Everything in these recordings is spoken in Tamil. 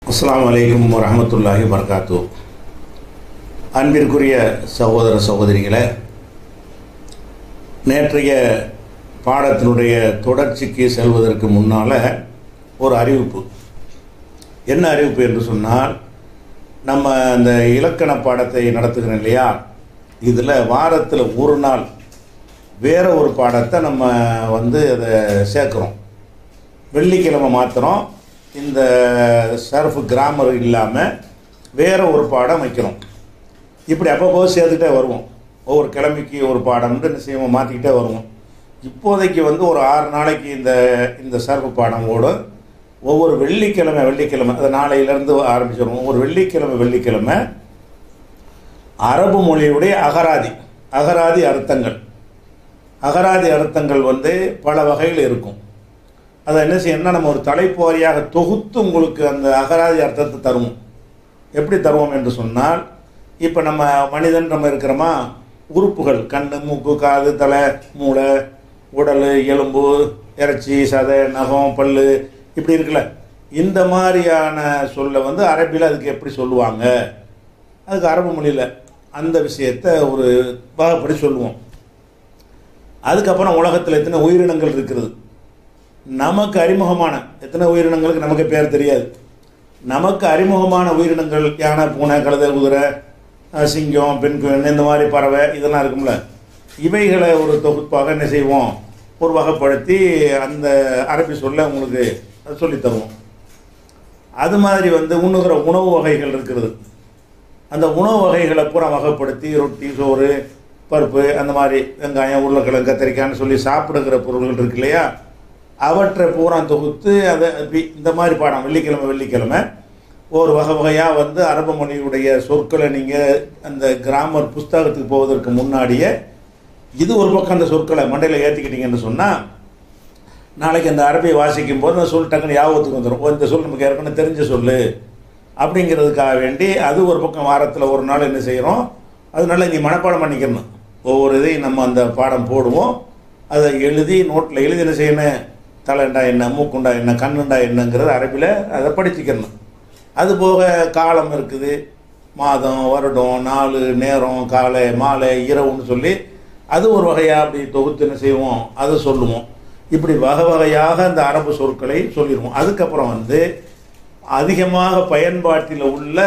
அஸ்ஸலாமு அலைக்கும் வரஹமத்துல்லாஹி வபரகாத்து அன்பிற்குரிய சகோதர சகோதரிகளே நேற்றைய பாடத்தினுடைய தொடர்ச்சிக்கு செல்வதற்கு முன்னால் ஒரு அறிவிப்பு என்ன அறிவிப்பு என்று சொன்னால் நம்ம அந்த இலக்கண பாடத்தை நடத்துகிறோம் இல்லையா இதில் வாரத்தில் ஒரு நாள் வேற ஒரு பாடத்தை நம்ம வந்து அதை சேர்க்குறோம் வெள்ளிக்கிழமை மாத்திரம் இந்த சர்ஃப் கிராமர் இல்லாமல் வேற ஒரு பாடம் வைக்கிறோம் இப்படி அப்பப்போ சேர்த்துக்கிட்டே வருவோம் ஒவ்வொரு கிழமைக்கு ஒரு பாடம்னு என்ன செய்வோம் மாற்றிக்கிட்டே வருவோம் இப்போதைக்கு வந்து ஒரு ஆறு நாளைக்கு இந்த இந்த சர்ஃப் பாடம் ஓடும் ஒவ்வொரு வெள்ளிக்கிழமை வெள்ளிக்கிழமை அது நாளையிலேருந்து ஆரம்பிச்சிருவோம் ஒவ்வொரு வெள்ளிக்கிழமை வெள்ளிக்கிழமை அரபு மொழியுடைய அகராதி அகராதி அர்த்தங்கள் அகராதி அர்த்தங்கள் வந்து பல வகையில் இருக்கும் அதை என்ன செய்யணும்னா நம்ம ஒரு தலைப்பு வாரியாக தொகுத்து உங்களுக்கு அந்த அகராதி அர்த்தத்தை தருவோம் எப்படி தருவோம் என்று சொன்னால் இப்போ நம்ம மனிதன் நம்ம இருக்கிறோமா உறுப்புகள் கண் மூக்கு காது தலை மூளை உடல் எலும்பு இறைச்சி சதை நகம் பல் இப்படி இருக்குல்ல இந்த மாதிரியான சொல்லை வந்து அரபியில் அதுக்கு எப்படி சொல்லுவாங்க அதுக்கு அரபு மொழியில் அந்த விஷயத்தை ஒரு வகைப்படி சொல்லுவோம் அதுக்கப்புறம் உலகத்தில் எத்தனை உயிரினங்கள் இருக்கிறது நமக்கு அறிமுகமான எத்தனை உயிரினங்களுக்கு நமக்கு பேர் தெரியாது நமக்கு அறிமுகமான உயிரினங்கள் யானை பூனை கழுதை குதிரை அஹ், சிங்கம் பெண்குயின் இந்த மாதிரி பறவை இதெல்லாம் இருக்கும்ல இவைகளை ஒரு தொகுப்பாக என்ன செய்வோம் ஒரு வகைப்படுத்தி அந்த அரபி சொல்ல உங்களுக்கு சொல்லித் தருவோம் அது மாதிரி வந்து உண்ணுகிற உணவு வகைகள் இருக்கிறது அந்த உணவு வகைகளை பூரா வகைப்படுத்தி ரொட்டி சோறு பருப்பு அந்த மாதிரி வெங்காயம் உருளைக்கிழங்கு கத்திரிக்காய்னு சொல்லி சாப்பிடுகிற பொருள்கள் இருக்கு இல்லையா அவற்றை பூரா தொகுத்து அதை இப்படி இந்த மாதிரி பாடம் வெள்ளிக்கிழமை வெள்ளிக்கிழமை ஒரு வகை வகையாக வந்து அரபு மொழியுடைய சொற்களை நீங்கள் அந்த கிராமர் புஸ்தகத்துக்கு போவதற்கு முன்னாடியே இது ஒரு பக்கம் அந்த சொற்களை மண்டையில் ஏற்றிக்கிட்டீங்கன்னு சொன்னால் நாளைக்கு அந்த அரபியை வாசிக்கும் போது அந்த சொல் டக்குன்னு ஞாபகத்துக்கு வந்துடும் ஓ, இந்த சொல் நமக்கு ஏற்கனவே தெரிஞ்ச சொல்லு அப்படிங்கிறதுக்காக வேண்டி அது ஒரு பக்கம் வாரத்தில் ஒரு நாள் என்ன செய்கிறோம் அதனால நீ மனப்பாடம் பண்ணிக்கணும் ஒவ்வொரு இதையும் நம்ம அந்த பாடம் போடுவோம் அதை எழுதி நோட்டில் எழுதி என்ன செய்யணும் தலைண்டா என்ன மூக்குண்டா என்ன கண்ணுண்டா என்னங்கிறது அரபியில் அதை படிச்சுக்கணும் அது போக காலம் இருக்குது மாதம் வருடம் நாள் நேரம் காலை மாலை இரவுன்னு சொல்லி அது ஒரு வகையாக அப்படி தொகுத்து என்ன செய்வோம் அதை சொல்லுவோம் இப்படி வகை வகையாக அந்த அரபு சொற்களை சொல்லிடுவோம் அதுக்கப்புறம் வந்து அதிகமாக பயன்பாட்டில் உள்ள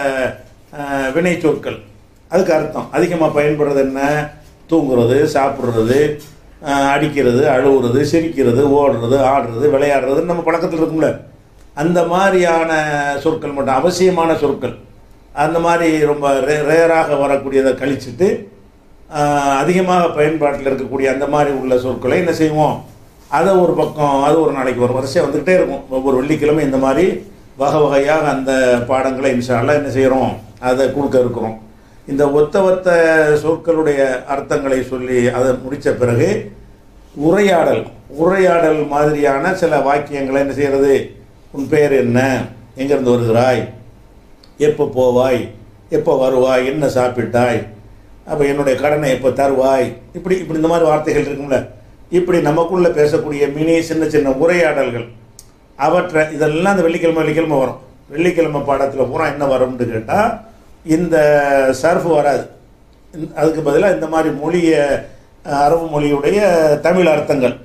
அஹ், வினை சொற்கள் அதுக்கு அர்த்தம் அதிகமாக பயன்படுறது என்ன தூங்குறது சாப்பிட்றது அஹ், அடிக்கிறது அழுவுறது சிரிக்கிறது ஓடுறது ஆடுறது விளையாடுறது நம்ம பழக்கத்தில் இருக்கும்ல அந்த மாதிரியான சொற்கள் மட்டும் அவசியமான சொற்கள் அந்த மாதிரி ரொம்ப ரே ரேராக வரக்கூடியதை கழிச்சிட்டு ஆஹ், அதிகமாக பயன்பாட்டில் இருக்கக்கூடிய அந்த மாதிரி உள்ள சொற்களை என்ன செய்வோம் அதை ஒரு பக்கம் அது ஒரு நாளைக்கு ஒரு வரிசையாக வந்துக்கிட்டே இருக்கும் ஒவ்வொரு வெள்ளிக்கிழமை இந்த மாதிரி வகை வகையாக அந்த பாடங்களை இன்ஷால்லாம் என்ன செய்கிறோம் அதை கொடுக்க இருக்கிறோம் இந்த ஒத்த ஒத்த சொற்களுடைய அர்த்தங்களை சொல்லி அதை முடித்த பிறகு உரையாடல் உரையாடல் மாதிரியான சில வாக்கியங்களை என்ன செய்கிறது உன் பெயர் என்ன எங்கேருந்து வருகிறாய் எப்போ போவாய் எப்போ வருவாய் என்ன சாப்பிட்டாய் அப்போ என்னுடைய கடனை எப்போ தருவாய் இப்படி இப்படி இந்த மாதிரி வார்த்தைகள் இருக்கும்ல இப்படி நமக்குள்ள பேசக்கூடிய மினி சின்ன சின்ன உரையாடல்கள் அவற்றை இதெல்லாம் அந்த வெள்ளிக்கிழமை வெள்ளிக்கிழமை வரும் வெள்ளிக்கிழமை பாடத்தில் பூரா என்ன வரும்னு கேட்டால் இந்த சர்ஃப் வராது இந்த- அதுக்கு பதிலாக இந்த மாதிரி மொழிய அஹ், அரபு மொழியுடைய தமிழ் அர்த்தங்கள்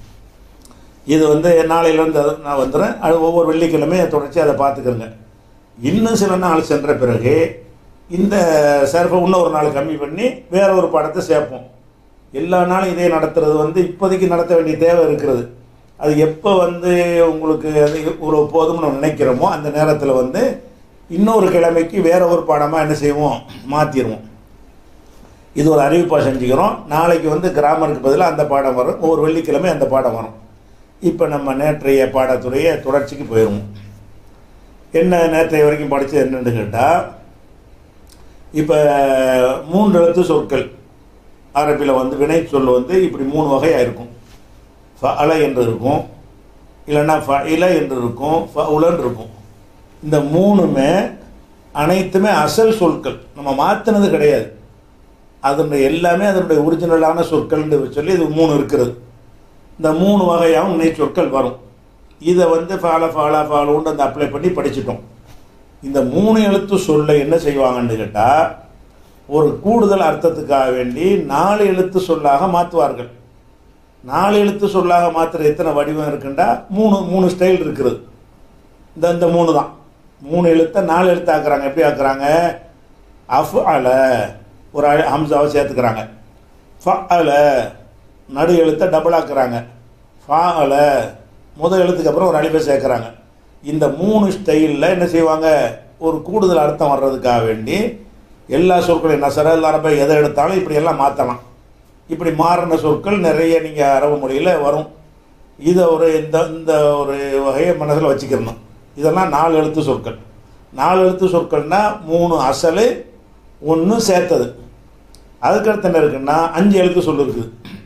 இது வந்து நாளையிலேருந்து அது நான் வந்துடுறேன் அது ஒவ்வொரு வெள்ளிக்கிழமையும் தொடர்ச்சி அதை பார்த்துக்கிறேங்க இன்னும் சில நாள் சென்ற பிறகு இந்த சர்ஃபை இன்னும் ஒரு நாள் கம்மி பண்ணி வேற ஒரு படத்தை சேர்ப்போம் எல்லா நாளும் இதே நடத்துறது வந்து இப்போதைக்கு நடத்த வேண்டிய தேவை இருக்கிறது அது எப்போ வந்து உங்களுக்கு அது ஒரு போதும்னு நம்ம நினைக்கிறோமோ அந்த நேரத்தில் வந்து இன்னொரு கிழமைக்கு வேற ஒரு பாடமாக என்ன செய்வோம் மாற்றிடுவோம் இது ஒரு அறிவிப்பாக செஞ்சுக்கிறோம் நாளைக்கு வந்து கிராமருக்கு பதிலாக அந்த பாடம் வரும் ஒவ்வொரு வெள்ளிக்கிழமை அந்த பாடம் வரும் இப்போ நம்ம நேற்றைய பாடத்துடைய தொடர்ச்சிக்கு போயிடுவோம் என்ன நேற்றைய வரைக்கும் படித்தது என்னன்னு கேட்டால் இப்போ மூன்று எழுத்து சொற்கள் அரபியில் வந்து வினை சொல் வந்து இப்படி மூணு வகையாக இருக்கும் ஃப அல என்று இருக்கும் இல்லைன்னா ஃப இல என்று இருக்கும் ஃப உலன் இருக்கும் இந்த மூணுமே அனைத்துமே அசல் சொற்கள் நம்ம மாற்றினது கிடையாது அதனுடைய எல்லாமே அதனுடைய ஒரிஜினலான சொற்கள்னு சொல்லி இது மூணு இருக்கிறது இந்த மூணு வகையாகவும் வினை சொற்கள் வரும் இதை வந்து ஃபால ஃபாலா ஃபாலோன்னு அந்த அப்ளை பண்ணி படிச்சிட்டோம் இந்த மூணு எழுத்து சொல்லை என்ன செய்வாங்கன்னு கேட்டால் ஒரு கூடுதல் அர்த்தத்துக்காக வேண்டி நாலு எழுத்து சொல்லாக மாற்றுவார்கள் நாலு எழுத்து சொல்லாக மாற்றுற எத்தனை வடிவம் இருக்குண்டா மூணு மூணு ஸ்டைல் இருக்குது இந்த இந்த மூணு தான் மூணு எழுத்தை நாலு எழுத்து ஆக்குறாங்க எப்படி ஆக்குறாங்க அஃப் அல ஒரு அ- ஹம்சாவை சேர்த்துக்கிறாங்க ஃப அல நடு எழுத்தை டபுள் ஆக்குறாங்க ஃபா அல முதல் எழுத்துக்கு அப்புறம் ஒரு அழிப்பை சேர்க்குறாங்க இந்த மூணு ஸ்டைலில் என்ன செய்வாங்க ஒரு கூடுதல் அர்த்தம் வர்றதுக்காக வேண்டி எல்லா சொற்களையும் நசர அரபை எதை எடுத்தாலும் இப்படி எல்லாம் மாற்றலாம் இப்படி மாறின சொற்கள் நிறைய நீங்கள் அரபு மொழியில் வரும் இதை ஒரு இந்த இந்த ஒரு வகையை மனசில் வச்சுக்கிறணும் இதெல்லாம் நாலு எழுத்து சொற்கள் நாலு எழுத்து சொற்கள்னா மூணு அசலு ஒன்று சேர்த்தது அதுக்கடுத்து என்ன இருக்குன்னா அஞ்சு எழுத்து சொல் இருக்குது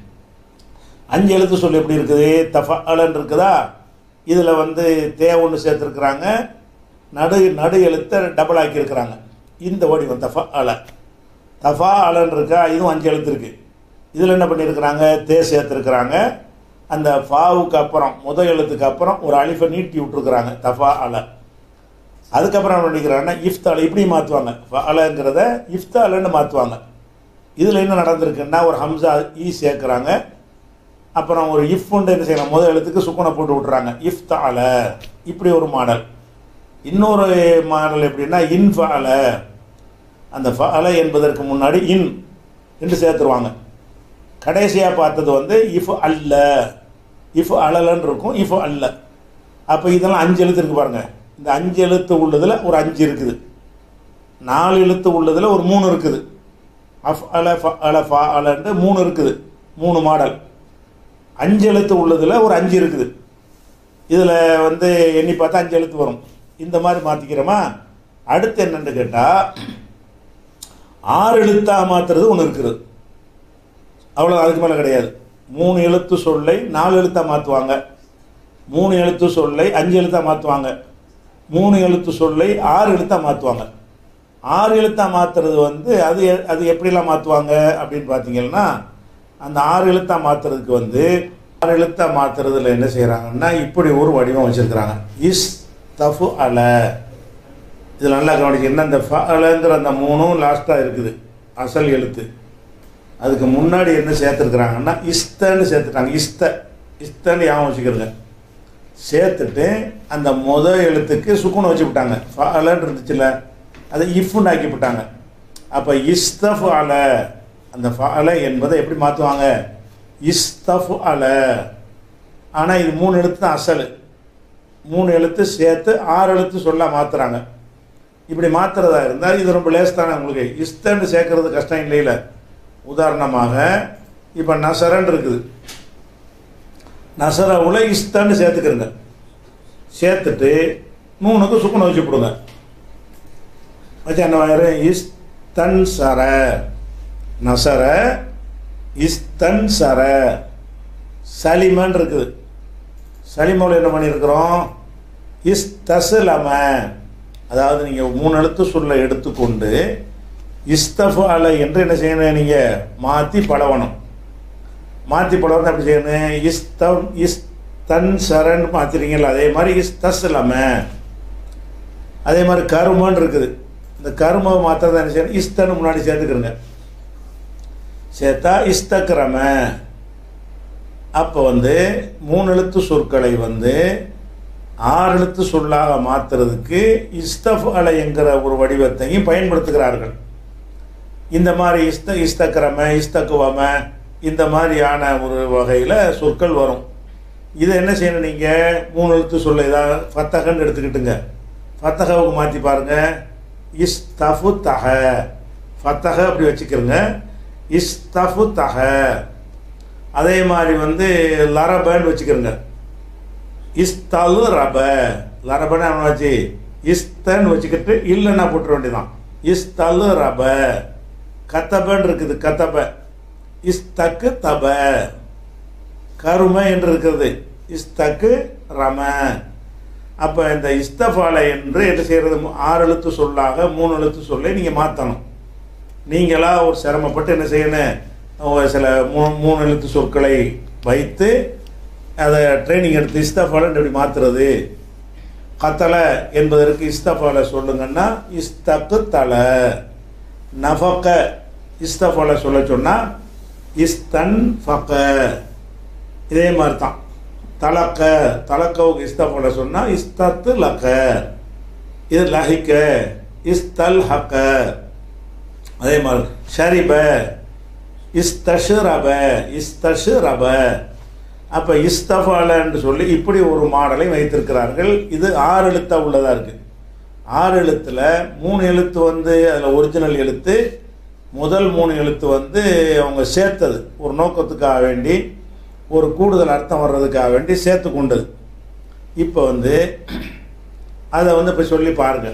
அஞ்சு எழுத்து சொல் எப்படி இருக்குது தஃப அலன் இருக்குதா இதில் வந்து தே ஒன்று சேர்த்துருக்குறாங்க நடு நடு எழுத்தை டபுள் ஆக்கியிருக்கிறாங்க இந்த வடிவம் தஃப அல தஃபா அலன் இருக்கா இதுவும் அஞ்சு எழுத்து இருக்கு இதில் என்ன பண்ணியிருக்கிறாங்க தே சேர்த்துருக்குறாங்க அந்த ஃபாவுக்கு அப்புறம் முதல் எழுத்துக்கு அப்புறம் ஒரு அலிஃபை நீட்டி விட்டுருக்குறாங்க தஃபா அல அதுக்கப்புறம் என்ன பண்ணிக்கிறாங்கன்னா இஃப்தால இப்படி மாற்றுவாங்க அலங்கிறத இஃப்தாலன்னு மாற்றுவாங்க இதில் என்ன நடந்திருக்குன்னா ஒரு ஹம்சா ஈ சேர்க்குறாங்க அப்புறம் ஒரு இஃப் உண்டு என்ன செய்யலாம் முதல் எழுத்துக்கு சுக்குனை போட்டு விட்றாங்க இஃப்தால இப்படி ஒரு மாடல் இன்னொரு மாடல் எப்படின்னா இன்ஃபால அந்த ஃபஅல என்பதற்கு முன்னாடி இன் என்று சேர்த்துருவாங்க கடைசியாக பார்த்தது வந்து இஃப் அல்ல இஃப் அலலன்னு இருக்கும் இஃப் அல்ல அப்போ இதெல்லாம் அஞ்சு எழுத்து இருக்கு பாருங்க இந்த அஞ்சு எழுத்து உள்ளதில் ஒரு அஞ்சு இருக்குது நாலு எழுத்து உள்ளதில் ஒரு மூணு இருக்குது அஃப் அல ஃப அல ஃபா அலன்ட்டு மூணு இருக்குது மூணு மாடல் அஞ்சு எழுத்து உள்ளதில் ஒரு அஞ்சு இருக்குது இதில் வந்து எண்ணி பார்த்தா அஞ்சு எழுத்து வரும் இந்த மாதிரி மாற்றிக்கிறோமா அடுத்து என்னன்னு கேட்டால் ஆறு எழுத்தா மாற்றுறது ஒன்று இருக்குது அவ்வளோ அதுக்கு மேலே கிடையாது மூணு எழுத்து சொல்லை நாலு எழுத்தா மாற்றுவாங்க மூணு எழுத்து சொல்லை அஞ்சு எழுத்தா மாற்றுவாங்க மூணு எழுத்து சொல்லை ஆறு எழுத்தா மாற்றுவாங்க ஆறு எழுத்தா மாற்றுறது வந்து அது எ- அது எப்படிலாம் மாற்றுவாங்க அப்படின்னு பார்த்தீங்கன்னா அந்த ஆறு எழுத்தா மாற்றுறதுக்கு வந்து ஆறு எழுத்தா மாற்றுறதுல என்ன செய்கிறாங்கன்னா இப்படி ஒரு வடிவம் வச்சுருக்கிறாங்க இஸ் தஃபு அல இதில் நல்லா கவனிச்சு என்ன இந்த ஃப அலங்கிற அந்த மூணும் லாஸ்ட்டாக இருக்குது அசல் எழுத்து அதுக்கு முன்னாடி என்ன சேர்த்துருக்குறாங்கன்னா இஸ்தன்னு சேர்த்துட்டாங்க இஸ்த இஸ்தன்னு ஞாபகம் வச்சுக்கிறங்க சேர்த்துட்டு அந்த முத எழுத்துக்கு சுக்குன்னு வச்சு விட்டாங்க ஃப அலன்னு இருந்துச்சுல்ல அதை இஃப்னு ஆக்கி விட்டாங்க அப்போ இஸ்தஃப் அல அந்த ஃப அல என்பதை எப்படி மாற்றுவாங்க இஸ்தஃப் அல ஆனால் இது மூணு எழுத்து தான் அசல் மூணு எழுத்து சேர்த்து ஆறு எழுத்து சொல்ல மாற்றுறாங்க இப்படி மாற்றுறதா இருந்தால் இது ரொம்ப லேஸ் தானே உங்களுக்கு இஸ்தன்னு சேர்க்கறது கஷ்டம் இல்லையில உதாரணமாக இப்போ நசரன் இருக்குது நசர உல இஸ்தன்னு சேர்த்துக்கிறங்க சேர்த்துட்டு நூனுக்கு சுக்குனை வச்சு விடுங்க வச்சு என்ன வாயிரு இஸ்தன் சர நசர இஸ்தன் சர சலிமன் இருக்குது சலிமோல என்ன பண்ணியிருக்கிறோம் இஸ்தசுலம அதாவது நீங்கள் மூணு எழுத்து சொல்ல எடுத்துக்கொண்டு இஸ்தஃபு அல என்று என்ன செய்யணும் நீங்கள் மாற்றி பழவணும் மாற்றி பழவணும் அப்படி செய்யணும் இஸ்தம் இஸ்தன் சரண் மாற்றிருக்கீங்களா அதே மாதிரி இஸ்தஸ்லம அதே மாதிரி கருமன்னு இருக்குது இந்த கரும மாத்திரத்தை என்ன செய்யணும் இஸ்தன்னு முன்னாடி சேர்த்துக்கிறங்க சேர்த்தா இஸ்தக்கிரம அப்போ வந்து மூணு எழுத்து சொற்களை வந்து ஆறு எழுத்து சொல்லாக மாற்றுறதுக்கு இஸ்தஃப் அலை என்கிற ஒரு வடிவத்தையும் பயன்படுத்துகிறார்கள் இந்த மாதிரி இஸ்த இஸ்தக்கிரம இஸ்தக்குவம இந்த மாதிரியான ஒரு வகையில் சொற்கள் வரும் இதை என்ன செய்யணும் நீங்கள் மூணு எழுத்து சொல்ல ஏதாவது ஃபத்தகன்னு எடுத்துக்கிட்டுங்க ஃபத்தகாவுக்கு மாற்றி பாருங்க இஸ்தஃபு தக ஃபத்தக அப்படி வச்சுக்கிறங்க இஸ்தஃபு தக அதே மாதிரி வந்து லரபன்னு வச்சுக்கிறங்க இஸ்தலு ரப லரபன்னு அவனை வச்சு இஸ்தன்னு வச்சுக்கிட்டு இல்லைன்னா போட்டுற வேண்டியதான் இஸ்தலு ரப கத்தபன்னு இருக்குது கத்தப இஸ்தக்கு தப கரும என்று இருக்கிறது இஸ்தக்கு ரம அப்போ இந்த இஸ்தஃபால என்று என்ன செய்கிறது ஆறு எழுத்து சொல்லாக மூணு எழுத்து சொல்லை நீங்கள் மாற்றணும் நீங்களா ஒரு சிரமப்பட்டு என்ன செய்யணும் ஒரு சில மூணு மூணு எழுத்து சொற்களை வைத்து அதை ட்ரைனிங் எடுத்து இஸ்தஃபாலன்னு எப்படி மாற்றுறது கத்தல என்பதற்கு இஸ்தஃபால சொல்லுங்கன்னா இஸ்தக்கு தல நஃபக்க இஸ்தஃபால சொல்ல சொன்னால் இஸ்தன் ஃபக்க இதே மாதிரி தான் தலக்க தலக்கவுக்கு இஸ்தஃபால சொன்னால் இஸ்தத்து லக்க இது லஹிக்க இஸ்தல் ஹக்க அதே மாதிரி ஷரிப இஸ்தஷரப இஸ்தஷரப அப்போ இஸ்தஃபாலன்னு சொல்லி இப்படி ஒரு மாடலை வைத்திருக்கிறார்கள் இது ஆறு எழுத்தா உள்ளதா இருக்கு ஆறு எழுத்துல மூணு எழுத்து வந்து அதில் ஒரிஜினல் எழுத்து முதல் மூணு எழுத்து வந்து அவங்க சேர்த்தது ஒரு நோக்கத்துக்காக வேண்டி ஒரு கூடுதல் அர்த்தம் வர்றதுக்காக வேண்டி சேர்த்து கொண்டது இப்போ வந்து அதை வந்து இப்போ சொல்லி பாருங்க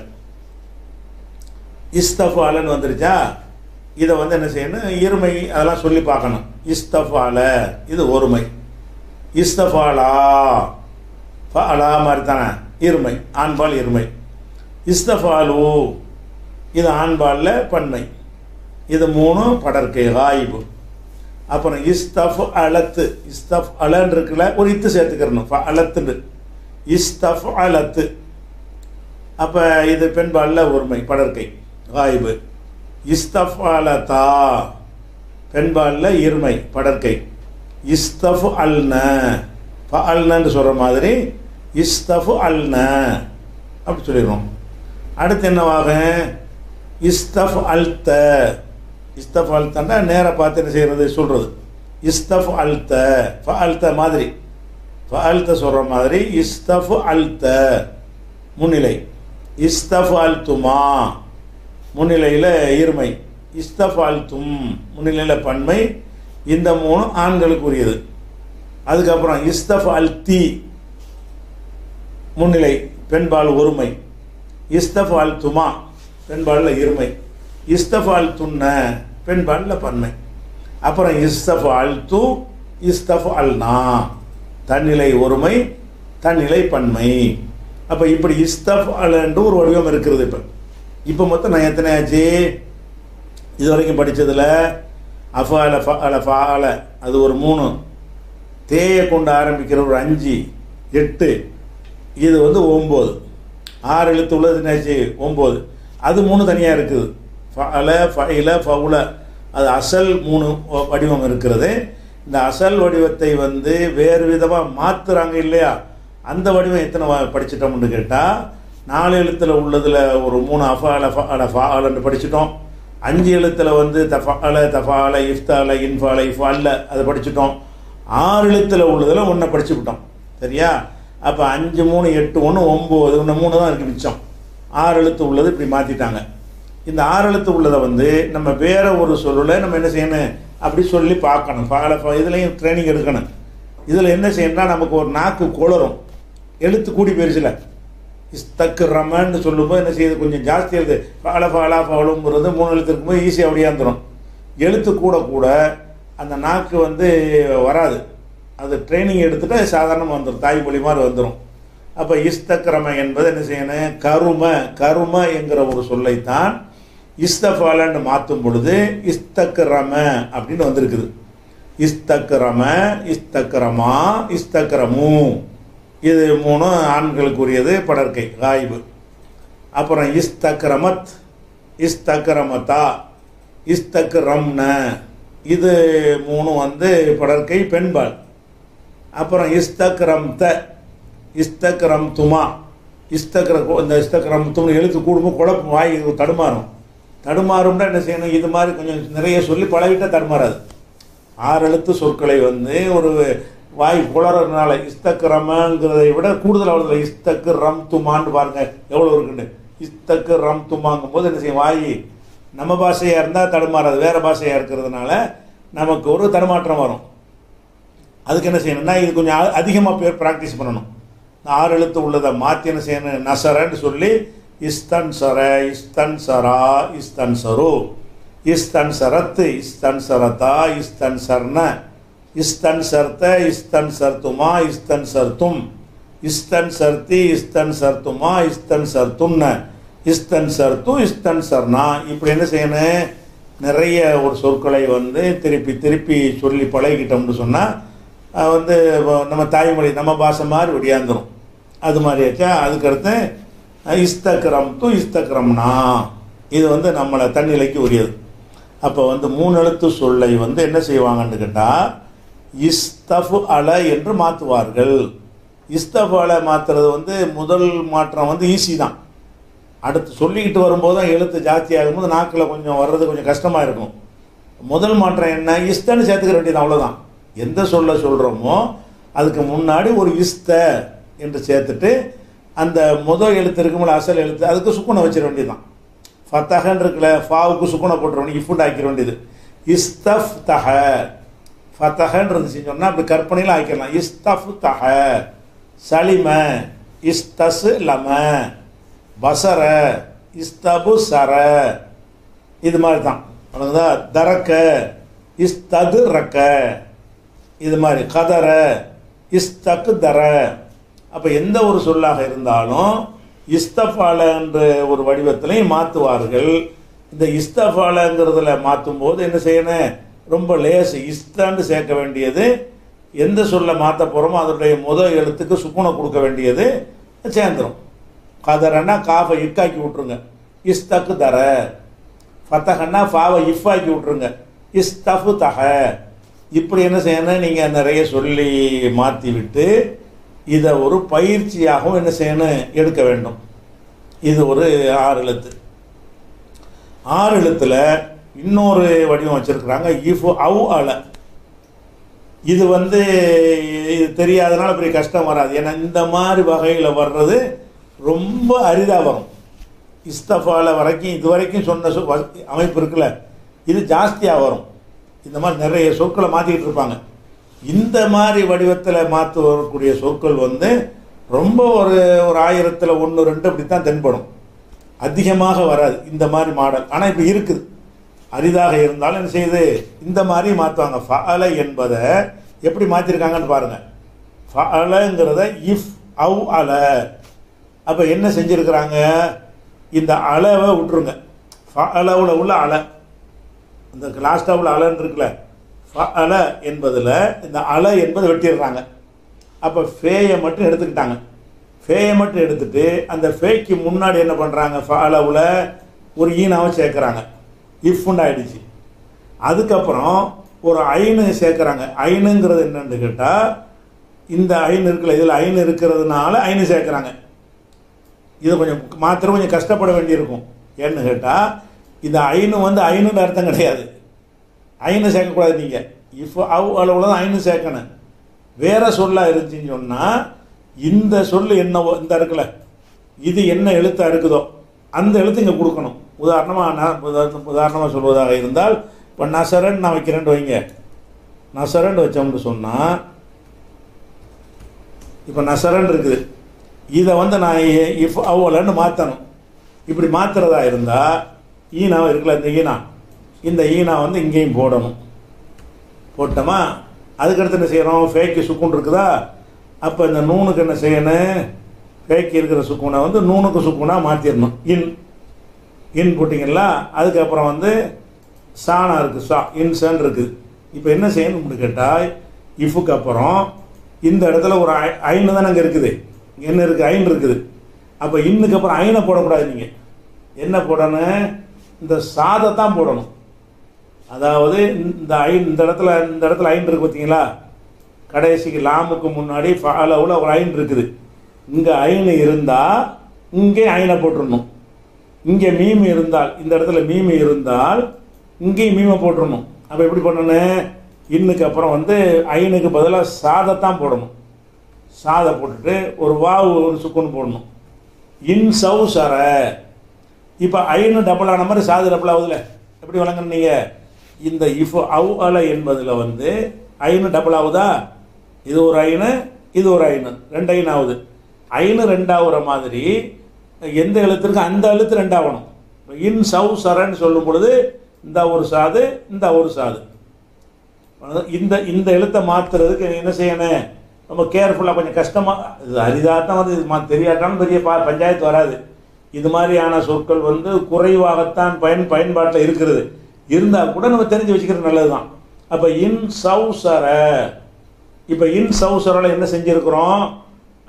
இஸ்தஃபாலன்னு வந்துருச்சா இதை வந்து என்ன செய்யணும் இருமை அதெல்லாம் சொல்லி பார்க்கணும் இஸ்தஃபால இது ஒருமை இஸ்தஃபாலா ஃபலா மாதிரி தானே இருமை ஆண்பால் இருமை இஸ்தஃபாலு இது ஆண்பாலில் பன்மை இது மூணு படற்கை காயிபு அப்புறம் இஸ்தஃப் அலத்து இஸ்தஃப் அலன்னு இருக்குல்ல ஒரு இத்து சேர்த்துக்கிறணும் ஃப அலத்துண்டு இஸ்தஃப் அலத்து அப்போ இது பெண்பாலில் ஒருமை படற்கை காயிபு இஸ்தஃப் அலதா பெண்பாலில் இருமை படற்கை இஸ்தஃப் அல்ன ஃப அல்னன்னு சொல்கிற மாதிரி இஸ்தஃப் அல்ன அப்படி சொல்லிடுறோம் அடுத்து என்னவாக இஸ்தஃப் அல்த இஸ்தஃப் அல்தன்னா நேராக பார்த்து என்ன செய்கிறது சொல்கிறது இஸ்தஃப் அல்த ஃப அல்த மாதிரி ஃப அல்த சொல்கிற மாதிரி இஸ்தஃப் அல்த முன்னிலை இஸ்தஃப் அல்துமா முன்னிலையில் இருமை இஸ்தஃப் அல்தும் முன்னிலையில் பன்மை இந்த மூணு ஆண்களுக்கு உரியது அதுக்கப்புறம் இஸ்தஃப் அல்தி முன்னிலை பெண்பால் ஒருமை இஸ்தஃப் அல் துமா பெண்பாலில் இருமை இஸ்தஃப் அல் துன்ன பெண்பாலில் பன்மை அப்புறம் இஸ்தஃப் அல் து இஸ்தஃப் அல்னா தன்னிலை ஒருமை தன்னிலை பன்மை அப்போ இப்படி இஸ்தஃப் அலன்று ஒரு வடிவம் இருக்கிறது இப்போ இப்போ மொத்தம் நான் எத்தனை ஆச்சு இது வரைக்கும் படித்ததில் அஃபால ஃபஅல ஃபால அது ஒரு மூணு தேயை கொண்டு ஆரம்பிக்கிற ஒரு அஞ்சு எட்டு இது வந்து ஒம்பது ஆறு எழுத்து உள்ளது என்னாச்சு ஒம்பது அது மூணு தனியாக இருக்குது ஃபஅல ஃபைல ஃபவுல அது அசல் மூணு வடிவம் இருக்கிறது இந்த அசல் வடிவத்தை வந்து வேறு விதமாக மாற்றுறாங்க இல்லையா அந்த வடிவம் எத்தனை வ- படிச்சிட்டோம்னு கேட்டால் நாலு எழுத்தில் உள்ளதில் ஒரு மூணு அஃபால ஃபஅல ஃபாலன்னு படிச்சிட்டோம் அஞ்சு எழுத்தில் வந்து தஃபால தஃபால இஃப்தால இன்ஃபால இஃபால அதை படிச்சிட்டோம் ஆறு எழுத்தில் உள்ளதில் ஒன்றை படிச்சு விட்டோம் சரியா அப்போ அஞ்சு மூணு எட்டு ஒன்று ஒம்பது ஒன்று மூணு தான் இருக்குது மிச்சம் ஆறு எழுத்து உள்ளது இப்படி மாற்றிட்டாங்க இந்த ஆறு எழுத்து உள்ளதை வந்து நம்ம வேற ஒரு சொல்லுல நம்ம என்ன செய்யணும் அப்படி சொல்லி பார்க்கணும் பால இதுலேயும் ட்ரைனிங் எடுக்கணும் இதில் என்ன செய்யணும்னா நமக்கு ஒரு நாக்கு குளரும் எழுத்து கூடி போயிருச்சுல இஸ்தக்கு ரமன்னு சொல்லும்போது என்ன செய்யுது கொஞ்சம் ஜாஸ்தி எழுது ஃபால ஃபாலா ஃபாலுங்கிறது மூணு எழுத்து இருக்கும்போது ஈஸியாக ஒடியாந்துடும் எழுத்து கூட கூட அந்த நாக்கு வந்து வராது அது ட்ரைனிங் எடுத்துட்டா சாதாரணமாக வந்துடும் தாய்மொழி மாதிரி வந்துடும் அப்போ இஸ்தக்கிரம என்பது என்ன செய்யணும் கரும கரும என்கிற ஒரு சொல்லைத்தான் இஸ்தஃபாலன்னு மாற்றும் பொழுது இஸ்தக்கிரம அப்படின்னு வந்திருக்குது இஸ்தக்கிரம இஸ்தக்கிரமா இஸ்தக்கிரமு இது மூணு ஆண்களுக்குரியது படற்கை காய்வு அப்புறம் இஸ்தக்ரமத் இஸ்தக்ரமதா இஸ்தக்ரம்ன இது மூணு வந்து படற்கை பெண்பால் அப்புறம் இஸ்தக்ரம் த இஸ்தக்ரம் துமா இஸ்தக்ர இந்த இஸ்தக்ரம் தும் எழுத்து கூடும்போது குழப்பம் வாய் தடுமாறும் தடுமாறும்னா என்ன செய்யணும் இது மாதிரி கொஞ்சம் நிறைய சொல்லி பழகிட்டா தடுமாறாது ஆறு எழுத்து சொற்களை வந்து ஒரு வாய் குளறதுனால இஸ்தக்ரமங்கிறதை விட கூடுதல் அவ்வளோ இஸ்தக்கு ரம் துமான்னு பாருங்க எவ்வளோ இருக்குன்னு இஸ்தக்கு ரம் துமாங்கும் போது என்ன செய்யும் வாய் நம்ம பாஷையாக இருந்தால் தடுமாறாது வேறு பாஷையாக இருக்கிறதுனால நமக்கு ஒரு தடுமாற்றம் வரும் அதுக்கு என்ன செய்யணும்னா இது கொஞ்சம் அதிகமாக பேர் ப்ராக்டிஸ் பண்ணணும் இந்த ஆறு எழுத்து உள்ளதை மாற்றி என்ன செய்யணும் நசரன்னு சொல்லி இஸ்தன் சர இஸ்தன் சரா இஸ்தன் சரு இஸ்தன் சரத்து இஸ்தன் சரதா இஸ்தன் சர்ண இஸ்தன் சர்த்த இஸ்தன் சர்த்துமா இஸ்தன் சர்த்தும் இஸ்தன் சர்த்தி இஸ்தன் சர்த்துமா இஸ்தன் சர்த்தும்ன இஸ்தன் சர்த்து இஸ்தன் சர்ணா இப்படி என்ன செய்யணும் நிறைய ஒரு சொற்களை வந்து திருப்பி திருப்பி சொல்லி பழகிக்கிட்டோம்னு சொன்னால் வந்து நம்ம தாய்மொழி நம்ம பாஷை மாதிரி ஒடியாந்துரும் அது மாதிரி ஆச்சா அதுக்கடுத்து இஸ்தக்ரம் து இஸ்தக்ரம்னா இது வந்து நம்மளை தன்னிலைக்கு உரியது அப்போ வந்து மூணு எழுத்து சொல்லை வந்து என்ன செய்வாங்கன்னு கேட்டால் இஸ்தஃபு அல என்று மாற்றுவார்கள் இஸ்தஃபு அல மாற்றுறது வந்து முதல் மாற்றம் வந்து ஈஸி தான் அடுத்து சொல்லிக்கிட்டு வரும்போது தான் எழுத்து ஜாஸ்தி ஆகும்போது நாக்கில் கொஞ்சம் வர்றது கொஞ்சம் கஷ்டமாக இருக்கும் முதல் மாற்றம் என்ன இஸ்தன்னு சேர்த்துக்க வேண்டியது அவ்வளோதான் எந்த சொல்ல சொல்கிறோமோ அதுக்கு முன்னாடி ஒரு இஸ்த என்று சேர்த்துட்டு அந்த முதல் எழுத்து இருக்கும்போது அசல் எழுத்து அதுக்கு சுக்குனை வச்சிட வேண்டியதுதான் ஃபத்தகன் இருக்குல்ல ஃபாவுக்கு சுக்குனை போட்டுற வேண்டியது இஃபுட் ஆக்கிட வேண்டியது இஸ்தஃப் தஹ ஃபத்தகன் இருந்துச்சு சொன்னால் அப்படி கற்பனையில் ஆக்கிடலாம் இஸ்தஃப் தஹ சலிம இஸ்தஸ் லம பசர இஸ்தபு சர இது மாதிரி தான் வணங்குதா தரக்க இஸ்தது ரக்க இது மாதிரி கதர இஸ்தக்கு தர அப்போ எந்த ஒரு சொல்லாக இருந்தாலும் இஸ்தஃபால என்ற ஒரு வடிவத்திலையும் மாற்றுவார்கள் இந்த இஸ்தஃபாலங்கிறதுல மாற்றும் போது என்ன செய்யணும் ரொம்ப லேசு இஸ்தான்னு சேர்க்க வேண்டியது எந்த சொல்ல மாற்ற போகிறோமோ அதனுடைய முதல் எழுத்துக்கு சுக்குனை கொடுக்க வேண்டியது சேர்ந்துடும் கதரன்னா காஃபை இக்காக்கி விட்ருங்க இஸ்தக்கு தர ஃபத்தகன்னா ஃபாவை இஃப் ஆக்கி விட்ருங்க இஸ்தஃபு தஹ இப்படி என்ன செய்யணும் நீங்கள் நிறைய சொல்லி மாற்றி விட்டு இதை ஒரு பயிற்சியாகவும் என்ன செய்யணும் எடுக்க வேண்டும் இது ஒரு ஆறு எழுத்து ஆறு எழுத்துல இன்னொரு வடிவம் வச்சிருக்கிறாங்க இஃப் அவு அல இது வந்து இது தெரியாதனால பெரிய கஷ்டம் வராது ஏன்னா இந்த மாதிரி வகையில் வர்றது ரொம்ப அரிதாக வரும் இஸ்தஃபால வரைக்கும் இது வரைக்கும் சொன்ன சொ வ- அமைப்பு இருக்குல்ல இது ஜாஸ்தியாக வரும் இந்த மாதிரி நிறைய சொற்களை மாற்றிக்கிட்டு இருப்பாங்க இந்த மாதிரி வடிவத்தில் மாற்று வரக்கூடிய சொற்கள் வந்து ரொம்ப ஒரு ஒரு ஆயிரத்தில் ஒன்று ரெண்டு அப்படி தான் தென்படும் அதிகமாக வராது இந்த மாதிரி மாடல் ஆனால் இப்போ இருக்குது அரிதாக இருந்தாலும் என்ன செய்யுது இந்த மாதிரி மாற்றுவாங்க ஃபஅல என்பதை எப்படி மாற்றிருக்காங்கன்னு பாருங்கள் ஃபஅலங்கிறத இஃப் அவ் அல அப்போ என்ன செஞ்சுருக்கிறாங்க இந்த அளவை விட்டுருங்க ஃபஅலவில் உள்ள அலை இந்த லாஸ்ட்டாக உள்ள அலைன்னு இருக்குல்ல ஃபஅல என்பதில் இந்த அலை என்பதை வெட்டிடுறாங்க அப்போ ஃபேயை மட்டும் எடுத்துக்கிட்டாங்க ஃபேயை மட்டும் எடுத்துட்டு அந்த ஃபேக்கு முன்னாடி என்ன பண்ணுறாங்க ஃபஅலவில் ஒரு ஈனாவை சேர்க்குறாங்க இஃப்னு ஆயிடுச்சு அதுக்கப்புறம் ஒரு ஐனு சேர்க்குறாங்க ஐனுங்கிறது என்னன்னு கேட்டால் இந்த ஐன் இருக்குல்ல இதில் ஐன் இருக்கிறதுனால ஐனு சேர்க்குறாங்க இதை கொஞ்சம் மாத்திரம் கொஞ்சம் கஷ்டப்பட வேண்டியிருக்கும் ஏன்னு கேட்டால் இந்த ஐனு வந்து ஐனுன்னு அர்த்தம் கிடையாது ஐனு சேர்க்கக்கூடாது நீங்கள் இப்போ அவ் அளவில் தான் ஐனு சேர்க்கணும் வேற சொல்லா இருந்துச்சுன்னு சொன்னால் இந்த சொல்லு என்னவோ இந்த இருக்குல்ல இது என்ன எழுத்தா இருக்குதோ அந்த எழுத்து இங்கே கொடுக்கணும் உதாரணமாக நான் உதாரணமாக சொல்வதாக இருந்தால் இப்போ நசரன் நான் வைக்கிறேன்ட்டு வைங்க நசரன் வச்சோம்னு சொன்னால் இப்போ நசரன் இருக்குது இதை வந்து நான் இஃப் அவ்வளோன்னு மாற்றணும் இப்படி மாற்றுறதா இருந்தால் ஈனா இருக்குல்ல இந்த ஈனா இந்த ஈனா வந்து இங்கேயும் போடணும் போட்டோமா அதுக்கடுத்து என்ன செய்கிறோம் ஃபேக்கு சுக்குன் இருக்குதா அப்போ இந்த நூனுக்கு என்ன செய்யணும் ஃபேக்கு இருக்கிற சுக்குனை வந்து நூனுக்கு சுக்குனாக மாற்றிடணும் இன் இன் போட்டிங்களா அதுக்கப்புறம் வந்து சானா இருக்குது சா இன்சன் இருக்குது இப்போ என்ன செய்யணும்னு கேட்டால் இஃபுக்கு அப்புறம் இந்த இடத்துல ஒரு ஐ ஐன்னு தான் அங்கே இருக்குது என்ன இருக்குது ஐன் இருக்குது அப்போ இன்னுக்கு அப்புறம் ஐனை போடக்கூடாது நீங்கள் என்ன போடணும் இந்த சாதத்தான் போடணும் அதாவது இந்த ஐன் இந்த இடத்துல இந்த இடத்துல ஐன் இருக்கு பார்த்தீங்களா கடைசிக்கு லாமுக்கு முன்னாடி அளவில் ஒரு ஐன் இருக்குது இங்கே ஐன் இருந்தால் இங்கே ஐனை போட்டுடணும் இங்கே மீம் இருந்தால் இந்த இடத்துல மீம் இருந்தால் இங்கேயும் மீமை போட்டுடணும் அப்போ எப்படி பண்ணணும் இன்னுக்கு அப்புறம் வந்து ஐனுக்கு பதிலாக சாதத்தான் போடணும் சாதை போட்டுட்டு ஒரு வாவு ஒரு சுக்குன்னு போடணும் இன் சவு சர இப்போ ஐனு டபுள் ஆன மாதிரி சாது டபுள் ஆகுதுல எப்படி வழங்கணும் நீங்கள் இந்த இஃப் அவ் அல என்பதில் வந்து ஐனு டபுள் ஆகுதா இது ஒரு ஐனு இது ஒரு ஐனு ரெண்டு ஐன் ஆகுது ஐனு ரெண்டாகிற மாதிரி எந்த எழுத்திற்கு அந்த எழுத்து ரெண்டாகணும் இப்ப இன் சவ் சரன்னு சொல்லும் பொழுது இந்த ஒரு சாது இந்த ஒரு சாது இந்த இந்த எழுத்தை மாற்றுறதுக்கு என்ன செய்யணும் ரொம்ப கேர்ஃபுல்லாக கொஞ்சம் கஷ்டமாக இது அரிதாக தான் வந்து இது மா தெரியாட்டாலும் பெரிய பா பஞ்சாயத்து வராது இது மாதிரியான சொற்கள் வந்து குறைவாகத்தான் பயன் பயன்பாட்டில் இருக்கிறது இருந்தால் கூட நம்ம தெரிஞ்சு வச்சுக்கிறது நல்லது தான் அப்போ இன் சௌசர இப்போ இன் சௌசரில் என்ன செஞ்சுருக்கிறோம்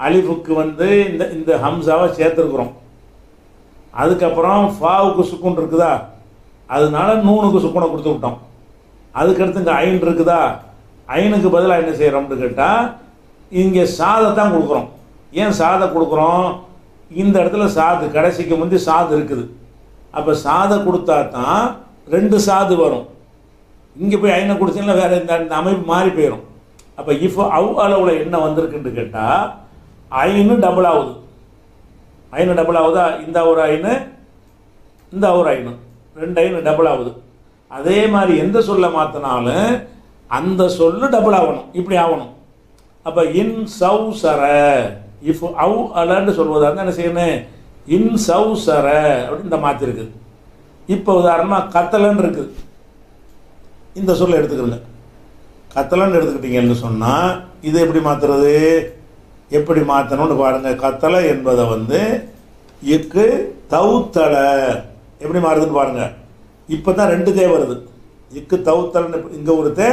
அலிஃபுக்கு வந்து இந்த இந்த ஹம்சாவை சேர்த்துருக்குறோம் அதுக்கப்புறம் ஃபாவுக்கு சுக்குன் இருக்குதா அதனால நூனுக்கு சுக்குனை கொடுத்து விட்டோம் அதுக்கடுத்து இங்கே ஐன் இருக்குதா ஐனுக்கு பதிலாக என்ன செய்கிறோம்னு கேட்டால் இங்கே சாதத்தான் கொடுக்குறோம் ஏன் சாதை கொடுக்குறோம் இந்த இடத்துல சாது கடைசிக்கு முந்தி சாது இருக்குது அப்போ சாதை கொடுத்தா தான் ரெண்டு சாது வரும் இங்கே போய் ஐனை கொடுத்தீங்கன்னா வேற இந்த இந்த அமைப்பு மாறி போயிடும் அப்போ இஃப் அவ் அளவில் என்ன வந்திருக்குன்னு கேட்டால் ஐனு டபுள் ஆகுது ஐனு டபுள் ஆகுதா இந்த ஒரு ஐனு இந்த ஒரு ஐனு ரெண்டு ஐனு டபுள் ஆகுது அதே மாதிரி எந்த சொல்ல மாற்றினாலும் அந்த சொல்லு டபுள் ஆகணும் இப்படி ஆகணும் அப்போ இன் சவ் சர இஃப் அவ் அலன்னு சொல்வதா இருந்தால் என்ன செய்யணும் இன் சவ் சர அப்படின்னு இந்த மாற்றிருக்கு இப்போ உதாரணமாக கத்தலன்னு இருக்குது இந்த சொல்லை எடுத்துக்கிறங்க கத்தலன்னு எடுத்துக்கிட்டீங்கன்னு சொன்னால் இது எப்படி மாற்றுறது எப்படி மாற்றணும்னு பாருங்கள் கத்தலை என்பதை வந்து இக்கு தவுத்தலை எப்படி மாறுதுன்னு பாருங்க இப்போ தான் ரெண்டு தே வருது இக்கு தவுத்தலைன்னு இங்கே ஒருத்த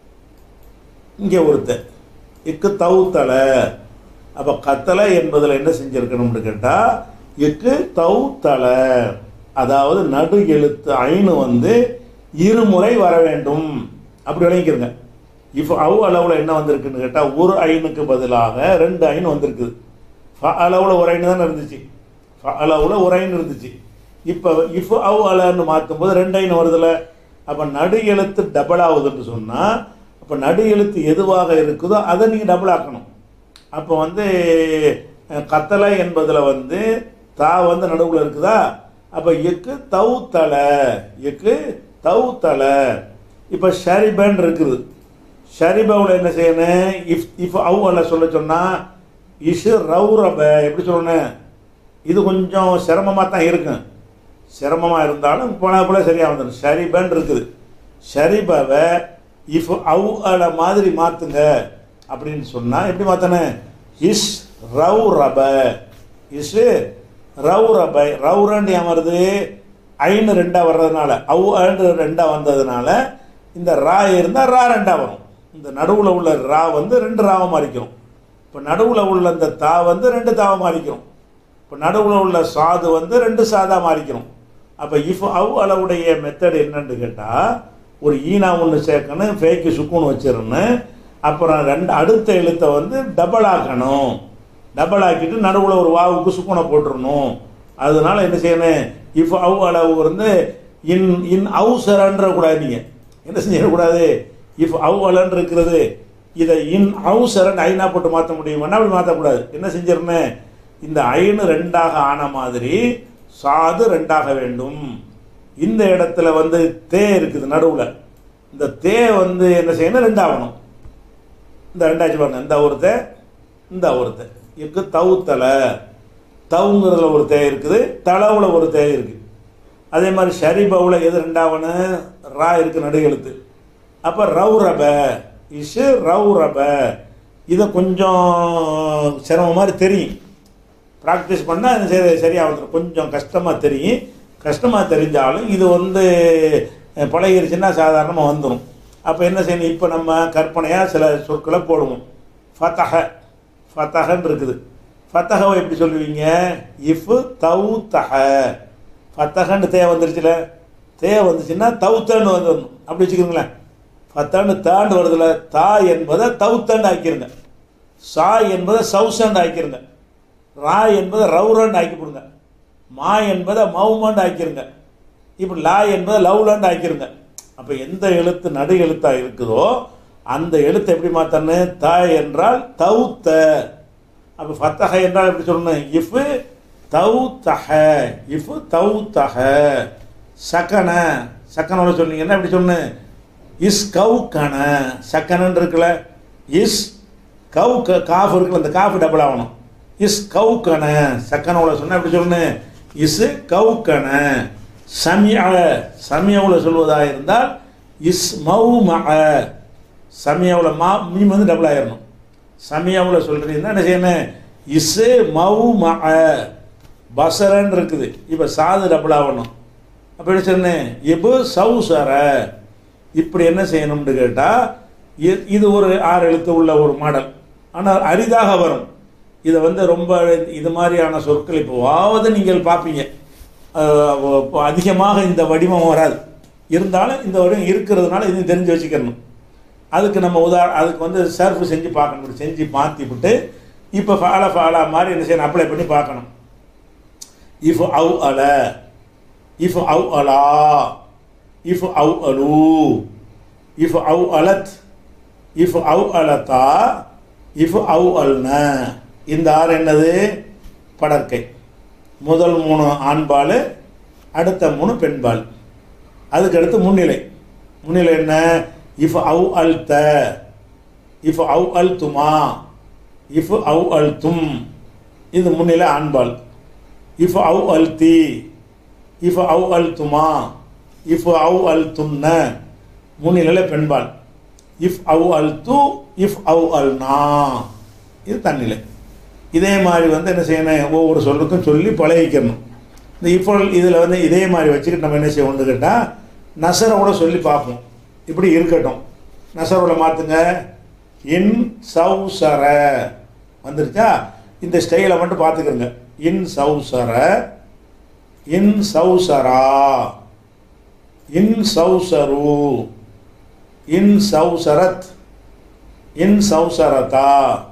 இங்கே ஒருத்த இக்கு தவுத்தலை அப்போ கத்தலை என்பதில் என்ன செஞ்சிருக்கணும்னு கேட்டால் இக்கு தவுத்தலை அதாவது நடு எழுத்து ஐனு வந்து இருமுறை வர வேண்டும் அப்படி விளங்கிக்கிறங்க இப்போ அவ் அளவில் என்ன வந்திருக்குன்னு கேட்டால் ஒரு ஐனுக்கு பதிலாக ரெண்டு ஐன் வந்திருக்குது ஃப அளவில் ஒரு ஐன் தானே இருந்துச்சு ஃப அளவில் ஒரு ஐன் இருந்துச்சு இப்போ இஃப் அவ் அலன்னு மாற்றும்போது ரெண்டு ஐன் வருதுல அப்போ நடு எழுத்து டபுள் ஆகுதுன்னு சொன்னால் அப்போ நடு எழுத்து எதுவாக இருக்குதோ அதை நீங்கள் டபுள் ஆக்கணும் அப்போ வந்து அஹ், கத்தலை என்பதில் வந்து தா வந்து நடுவில் இருக்குதா அப்போ எக்கு தவு தலை எக்கு தவு தலை இப்போ ஷரிபன் இருக்குது ஷரிபாவில் என்ன செய்யணும் இஃப் இஃப் அவு அல்ல சொல்ல சொன்னால் இஷு ரவுரப எப்படி சொல்லணும் இது கொஞ்சம் சிரமமாக தான் இருக்கும் சிரமமாக இருந்தாலும் போன போல சரியாக வந்துடும் ஷரிபன் இருக்குது ஷரிபாவை இஃப் அவு அல மாதிரி மாற்றுங்க அப்படின்னு சொன்னால் எப்படி மாற்றணும் இஸ் ரவு ரப இஸ் ரவு ரப ரவுரண்டு ஏன் வருது ஐன்னு ரெண்டாக வர்றதுனால அவு அண்டு ரெண்டாக வந்ததுனால இந்த ரா இருந்தால் ரா ரெண்டாக வரும் இந்த நடுவில் உள்ள ரா வந்து ரெண்டு ராவை மாறிக்கிறோம் இப்போ நடுவில் உள்ள இந்த தா வந்து ரெண்டு தாவை மாறிக்கிறோம் இப்போ நடுவில் உள்ள சாது வந்து ரெண்டு சாதா மாறிக்கிறோம் அப்போ இஃப் அவ் அளவுடைய மெத்தட் என்னன்னு கேட்டால் ஒரு ஈனா ஒன்று சேர்க்கணும் ஃபேக்கு சுக்குன்னு வச்சிடணும் அப்புறம் ரெண்டு அடுத்த எழுத்தை வந்து டபுள் ஆக்கணும் டபுள் ஆக்கிட்டு நடுவில் ஒரு வாவுக்கு சுக்குனை போட்டுறணும் அதனால என்ன செய்யணும் இஃப் அவ் அளவு வந்து இன் இன் அவுசரன்ற கூடாது நீங்கள் என்ன செஞ்சிடக்கூடாது இஃப் அவ் அலன் இருக்கிறது இதை இன் அவுசரன் ஐனா போட்டு மாற்ற முடியுமானா அப்படி மாற்றக்கூடாது என்ன செஞ்சிடணும் இந்த ஐனு ரெண்டாக ஆன மாதிரி சாது ரெண்டாக வேண்டும் இந்த இடத்துல வந்து தே இருக்குது நடுவில் இந்த தே வந்து என்ன செய்யணும் ரெண்டாகணும் இந்த ரெண்டாச்சு பாருங்க இந்த ஒருத்த இந்த ஒருத்த இருக்கு தவுத்தலை தவுங்கிறதுல ஒரு தே இருக்குது தளவுல ஒரு தே இருக்குது அதே மாதிரி ஷரிபவுல எது ரெண்டாவனு ரா இருக்கு நடு எழுத்து அப்போ ரவ் ரப இஷு ரவ் ரப இதை கொஞ்சம் சிரமம் மாதிரி தெரியும் ப்ராக்டிஸ் பண்ணால் அது சரி சரியாக வந்துடும் கொஞ்சம் கஷ்டமாக தெரியும் கஷ்டமாக தெரிஞ்சாலும் இது வந்து அஹ், பழகிருச்சுன்னா சாதாரணமாக வந்துடும் அப்போ என்ன செய்யணும் இப்போ நம்ம கற்பனையாக சில சொற்களை போடுவோம் ஃபத்தஹ ஃபத்தஹன்னு இருக்குது ஃபத்தஹவை எப்படி சொல்லுவீங்க இஃப் தவு தஹ ஃபத்தஹன்னு தே வந்துருச்சுல தே வந்துச்சுன்னா தவுத்தன்னு வந்துடணும் அப்படி வச்சுக்கிறீங்களேன் ஃபத்தான்னு தாண்டு வருதுல தா என்பதை தவுத்தண்டு ஆக்கிருங்க சா என்பதை சவுசண்ட் ஆக்கிருங்க ரா என்பதை ரவுரண்ட் ஆக்கி போடுங்க மா என்பதை மவுமண்ட் ஆக்கிருங்க இப்படி லா என்பதை லவ்லண்ட் ஆக்கிருங்க அப்போ எந்த எழுத்து நடு எழுத்தா இருக்குதோ அந்த எழுத்தை எப்படி மாற்றணும் த என்றால் தவுத்த அப்போ ஃபத்தஹ என்றால் எப்படி சொல்லணும் இஃப் தவு தஹ இஃப் தவு தஹ சக்கன சக்கனோட சொன்னீங்கன்னா எப்படி சொல்லணும் இஸ் கவு கன சக்கனன் இருக்குல்ல இஸ் கவு க காஃப் இருக்குல்ல அந்த காஃப் டபுள் ஆகணும் இஸ் கவு கன சக்கனோட சொன்னால் எப்படி சொல்லணும் இஸ் கவு கன சமிய சமியவில் சொல்வதாக இருந்தால் இஸ் மவு ம சமியாவில் மா மீம் வந்து டபுள் ஆயிடணும் சமியாவில் சொல்கிறீங்கன்னா என்ன செய்யணும் இசு மவு ம பசரன் இருக்குது இப்போ சாது டபுள் ஆகணும் அப்போ என்ன சொன்னேன் இபு சவு சர இப்படி என்ன செய்யணும்னு கேட்டால் இது ஒரு ஆறு எழுத்து உள்ள ஒரு மாடல் ஆனால் அரிதாக வரும் இதை வந்து ரொம்ப இது மாதிரியான சொற்கள் இப்போ வாவது நீங்கள் பார்ப்பீங்க அஹ் இப்போ அதிகமாக இந்த வடிவம் வராது இருந்தாலும் இந்த வடிவம் இருக்கிறதுனால இதையும் தெரிஞ்சு வச்சுக்கணும் அதுக்கு நம்ம உதா அதுக்கு வந்து சர்ஃப் செஞ்சு பார்க்கணும் இப்படி செஞ்சு மாற்றி விட்டு இப்போ ஃபாலா ஃபாலா மாதிரி என்ன செய்யணும் அப்ளை பண்ணி பார்க்கணும் இஃப் அவு அல இஃப் அவு அலா இஃப் அவு அலு இஃப் அவு அலத் இஃப் அவு அலத்தா இஃப் அவு அல்ன இந்த ஆறு என்னது படற்கை முதல் மூணு ஆண்பால் அடுத்த மூணு பெண்பால் அதுக்கு அடுத்து முன்னிலை முன்னிலை என்ன இஃப் அவு அல் த இஃப் அவு அல் துமா இஃப் அவு அல் தும் இது முன்னிலை ஆண்பால் இஃப் அவு அல் தி இஃப் அவு அல் துமா இஃப் அவு அல் துன்ன முன்னிலையில் பெண்பால் இஃப் அவு அல் து இஃப் அவு அல் நா இது தன்னிலை இதே மாதிரி வந்து என்ன செய்யணும் ஒவ்வொரு சொல்லுக்கும் சொல்லி பழகிக்கணும் இந்த இப்போ இதில் வந்து இதே மாதிரி வச்சுக்கிட்டு நம்ம என்ன செய்யணும்னு கேட்டால் நசரோட சொல்லி பார்ப்போம் இப்படி இருக்கட்டும் நசரோட மாற்றுங்க இன் சௌசர வந்துருச்சா இந்த ஸ்டைலை மட்டும் பார்த்துக்கிறங்க இன் சௌசர இன் சௌசரா இன் சௌசரு இன் சௌசரத் இன் சௌசரதா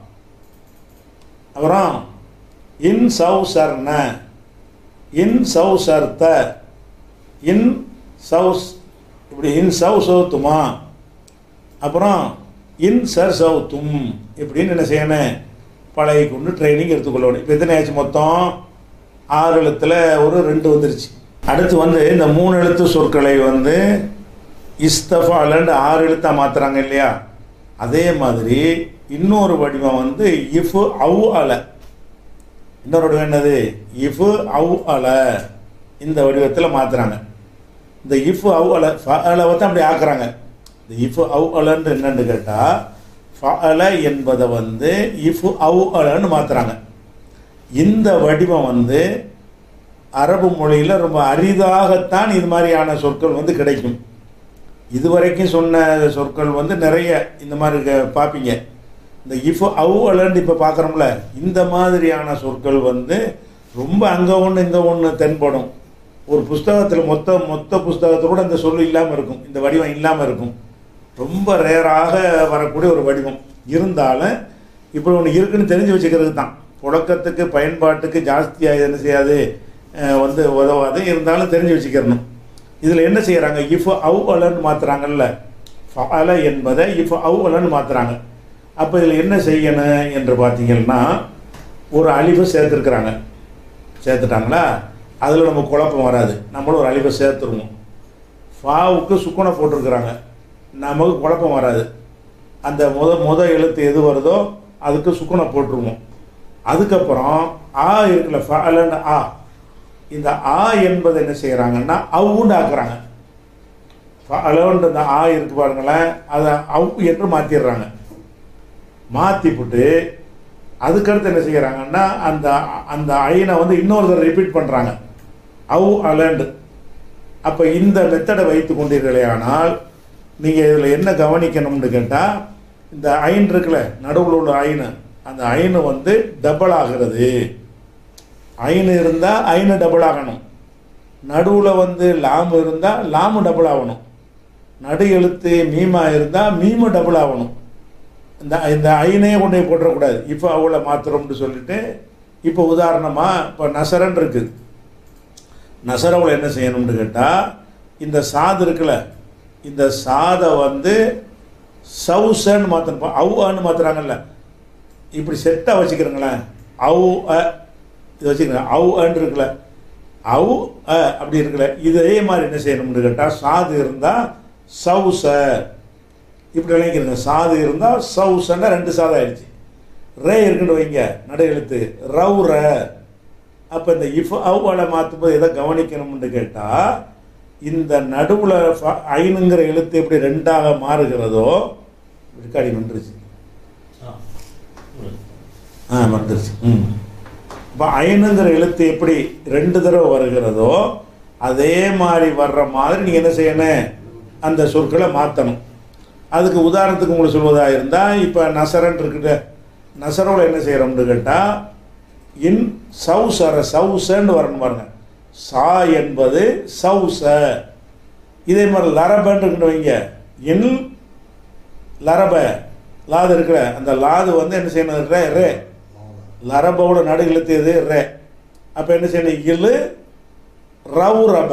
அப்புறம் இன் சௌசர்ன இன் சௌசர்த்த இன் சௌஸ் இப்படி இன் சௌ சௌத்துமா அப்புறம் இன் சர் சௌத்தும் இப்படின்னு என்ன செய்யணும் பழகி கொண்டு ட்ரைனிங் எடுத்துக்கொள்ளணும் இப்போ எத்தனை ஆச்சு மொத்தம் ஆறு எழுத்தில் ஒரு ரெண்டு வந்துருச்சு அடுத்து வந்து இந்த மூணு எழுத்து சொற்களை வந்து இஸ்தஃபாலன்னு ஆறு எழுத்தா மாத்துறாங்க இல்லையா அதே மாதிரி இன்னொரு வடிவம் வந்து இஃப் அவு அல இன்னொரு வடிவம் என்னது இஃப் அவு அல இந்த வடிவத்தில் மாத்துறாங்க இந்த இஃப் அவு அல ஃபஅலவை தான் அப்படி ஆக்குறாங்க இந்த இஃப் அவு அலன்னு என்னன்னு கேட்டால் ஃபஅல என்பதை வந்து இஃப் அவு அலன்னு மாத்துறாங்க இந்த வடிவம் வந்து அரபு மொழியில் ரொம்ப அரிதாகத்தான் இது மாதிரியான சொற்கள் வந்து கிடைக்கும் இதுவரைக்கும் சொன்ன சொற்கள் வந்து நிறைய இந்த மாதிரி க- பார்ப்பீங்க இந்த இஃப் அவு அலன்னு இப்போ பார்க்குறோம்ல இந்த மாதிரியான சொற்கள் வந்து ரொம்ப அங்கே ஒன்று இந்த ஒன்று தென்படும் ஒரு புஸ்தகத்தில் மொத்த மொத்த புஸ்தகத்தோட இந்த சொல் இல்லாமல் இருக்கும் இந்த வடிவம் இல்லாமல் இருக்கும் ரொம்ப ரேராக வரக்கூடிய ஒரு வடிவம் இருந்தாலும் இப்படி ஒன்று இருக்குன்னு தெரிஞ்சு வச்சுக்கிறது தான் புழக்கத்துக்கு பயன்பாட்டுக்கு ஜாஸ்தியாக என்ன செய்யாது அஹ் வந்து உதவாது இருந்தாலும் தெரிஞ்சு வச்சுக்கிறணும் இதில் என்ன செய்கிறாங்க இஃப் அவு அலன்னு மாற்றுறாங்கல்ல ஃபஅல என்பதை இஃப் அவு அலன்னு மாற்றுறாங்க அப்போ இதில் என்ன செய்யணும் என்று பார்த்தீங்கன்னா ஒரு அழிவை சேர்த்துருக்குறாங்க சேர்த்துட்டாங்களா அதில் நம்ம குழப்பம் வராது நம்மளும் ஒரு அழிவை சேர்த்துருவோம் ஃபாவுக்கு சுக்குனை போட்டிருக்கிறாங்க நமக்கு குழப்பம் வராது அந்த முத முத எழுத்து எது வருதோ அதுக்கு சுக்குனை போட்டுருவோம் அதுக்கப்புறம் ஆ இருக்குல்ல ஃபஅலன்னு ஆ இந்த ஆ என்பது என்ன செய்கிறாங்கன்னா அவுண்டு ஆக்குறாங்க ஃபஅலன்ற இந்த ஆ இருக்கு பாருங்களேன் அதை அவு என்று மாற்றிடுறாங்க மாற்றிப்புட்டு அதுக்கடுத்து என்ன செய்கிறாங்கன்னா அந்த அந்த ஐனை வந்து இன்னொரு தடவை ரிப்பீட் பண்ணுறாங்க அவு அலண்டு அப்போ இந்த மெத்தடை வைத்து கொண்டீர்களே ஆனால் நீங்கள் இதில் என்ன கவனிக்கணும்னு கேட்டால் இந்த ஐன் இருக்குல்ல நடுவில் உள்ள ஐனு அந்த ஐனு வந்து டபுள் ஆகிறது ஐனு இருந்தால் ஐனு டபுள் ஆகணும் நடுவில் வந்து லாமு இருந்தால் லாமு டபுள் ஆகணும் நடு எழுத்து மீமா இருந்தால் மீமு டபுள் ஆகணும் இந்த இந்த ஐனையே கொண்டு போய் போட்டுறக்கூடாது இப்போ அவளை மாத்திரம்னு சொல்லிட்டு இப்போ உதாரணமாக இப்போ நசரன் இருக்குது நசரவில் என்ன செய்யணும்னு கேட்டால் இந்த சாது இருக்குல்ல இந்த சாதை வந்து சவுசன்னு மாற்றணும் அவ்வான்னு மாற்றுறாங்கல்ல இப்படி செட்டாக வச்சுக்கிறீங்களேன் அவு அ இது வச்சுக்கிறேன் அவு அன்னு இருக்குல்ல அவு அ அப்படி இருக்குல்ல இதே மாதிரி என்ன செய்யணும்னு கேட்டால் சாது இருந்தால் சவுச இப்படி விளங்கிக்கிறங்க சாது இருந்தால் சவுசன்னா ரெண்டு சாதம் ஆயிடுச்சு ரே இருக்குன்னு வைங்க நடு எழுத்து ரவுர அப்போ இந்த இஃப் அவ்வால மாற்றும்போது எதை கவனிக்கணும்னு கேட்டால் இந்த நடுவில் ஐனுங்கிற எழுத்து எப்படி ரெண்டாக மாறுகிறதோ ரெக்கார்டிங் வந்துருச்சு ஆ வந்துருச்சு ம் இப்போ ஐனுங்கிற எழுத்து எப்படி ரெண்டு தடவை வருகிறதோ அதே மாதிரி வர்ற மாதிரி நீங்கள் என்ன செய்யணும் அந்த சொற்களை மாற்றணும் அதுக்கு உதாரணத்துக்கு உங்களுக்கு சொல்வதாக இருந்தால் இப்போ நசரன் இருக்குது நசரோவில் என்ன செய்கிறோம்னு கேட்டால் இன் சௌசர சௌசன்னு வரணும் பாருங்க சா என்பது சௌச இதே மாதிரி லரபன்னு இருக்குன்னு வைங்க இன் லரப லாது இருக்கிற அந்த லாது வந்து என்ன செய்யணும் ரே ரே லரபோட நடு இழுத்து எது ரே அப்போ என்ன செய்யணும் இழு ரவு ரப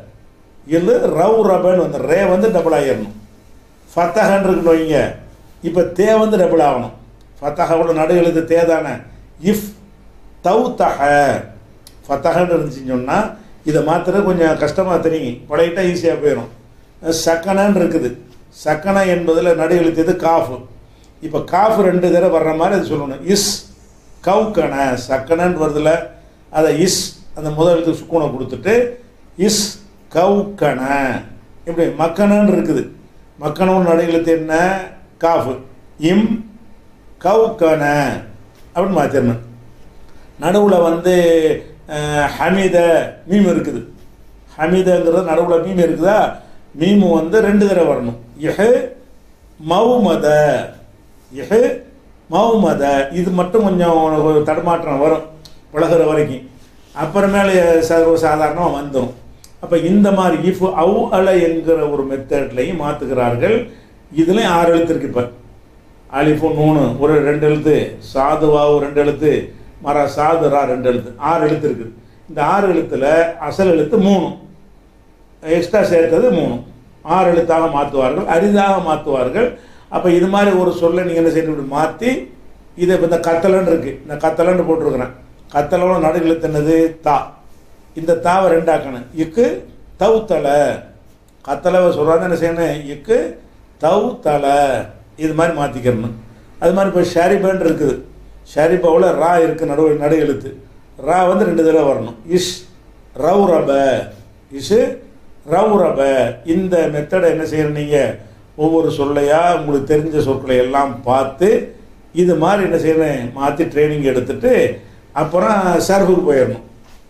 இழு ரவு ரபன்னு வந்து ரே வந்து டபுள் ஆகிடணும் ஃபத்தகன்னு இருக்குன்னு வைங்க இப்போ தே வந்து டபுள் ஆகணும் ஃபத்தகோட நடு எழுத்து தே தானே இஃப் தௌ தஹ ஃபத்தகன்னு இருந்துச்சுன்னு சொன்னால் இதை மாத்திர கொஞ்சம் கஷ்டமாக தெரியும் பழையிட்டா ஈஸியாக போயிடும் சக்கனன்னு இருக்குது சக்கன என்பதில் நடு எழுத்து எது காஃபு இப்போ காஃப் ரெண்டு தடவை வர்ற மாதிரி அது சொல்லணும் இஸ் கவுக்கன சக்கனன்னு வருதுல அதை இஸ் அந்த முதல் எழுத்து சுக்கூனை கொடுத்துட்டு இஸ் கவுக்கன இப்படி மக்கனன்னு இருக்குது மக்கனோட நடு எழுத்து என்ன காஃபு இம் கவுக்கன அப்படின்னு மாற்றிடணும் நடுவில் வந்து அஹ், ஹமீத மீம் இருக்குது ஹமீதங்கிறது நடுவில் மீம் இருக்குதா மீமு வந்து ரெண்டு தடவை வரணும் இஹு மௌமத இஹு மௌமத இது மட்டும் கொஞ்சம் ஒரு தடுமாற்றம் வரும் பழகுற வரைக்கும் அப்புறமேல சர்வ சாதாரணமாக வந்துடும் அப்போ இந்த மாதிரி இஃப் அவு அல என்கிற ஒரு மெத்தட்லையும் மாற்றுகிறார்கள் இதுலேயும் ஆறு எழுத்து இருக்கு இப்போ அலிஃபு நூனு ஒரு ரெண்டு எழுத்து சாதுவாவு ரெண்டு எழுத்து மர சாது ரா ரெண்டு எழுத்து ஆறு எழுத்து இருக்குது இந்த ஆறு எழுத்துல அசல் எழுத்து மூணு எக்ஸ்ட்ரா சேர்த்தது மூணு ஆறு எழுத்தாக மாற்றுவார்கள் அரிதாக மாற்றுவார்கள் அப்போ இது மாதிரி ஒரு சொல்லை நீங்கள் என்ன செய்யணும் இப்படி மாற்றி இதை இப்போ இந்த கத்தலன்னு இருக்குது இந்த கத்தலன்னு போட்டிருக்கிறேன் கத்தலோட நடு எழுத்து என்னது தா இந்த தாவை ரெண்டாக்கணும் இக்கு தவு தலை கத்தலவை சொல்கிறாங்க என்ன செய்யணும் இக்கு தவு தலை இது மாதிரி மாற்றிக்கிறணும் அது மாதிரி இப்போ ஷரிபன் இருக்குது ஷரிபாவில் ரா இருக்குது நடு நடு எழுத்து ரா வந்து ரெண்டு தடவை வரணும் இஷ் ரவ் ரப இஷு ரவ் ரப இந்த மெத்தடை என்ன செய்யணும் நீங்கள் ஒவ்வொரு சொல்லையா உங்களுக்கு தெரிஞ்ச சொற்களை எல்லாம் பார்த்து இது மாதிரி என்ன செய்யணும் மாற்றி ட்ரைனிங் எடுத்துட்டு அப்புறம் சர்ஃபுக்கு போயிடணும்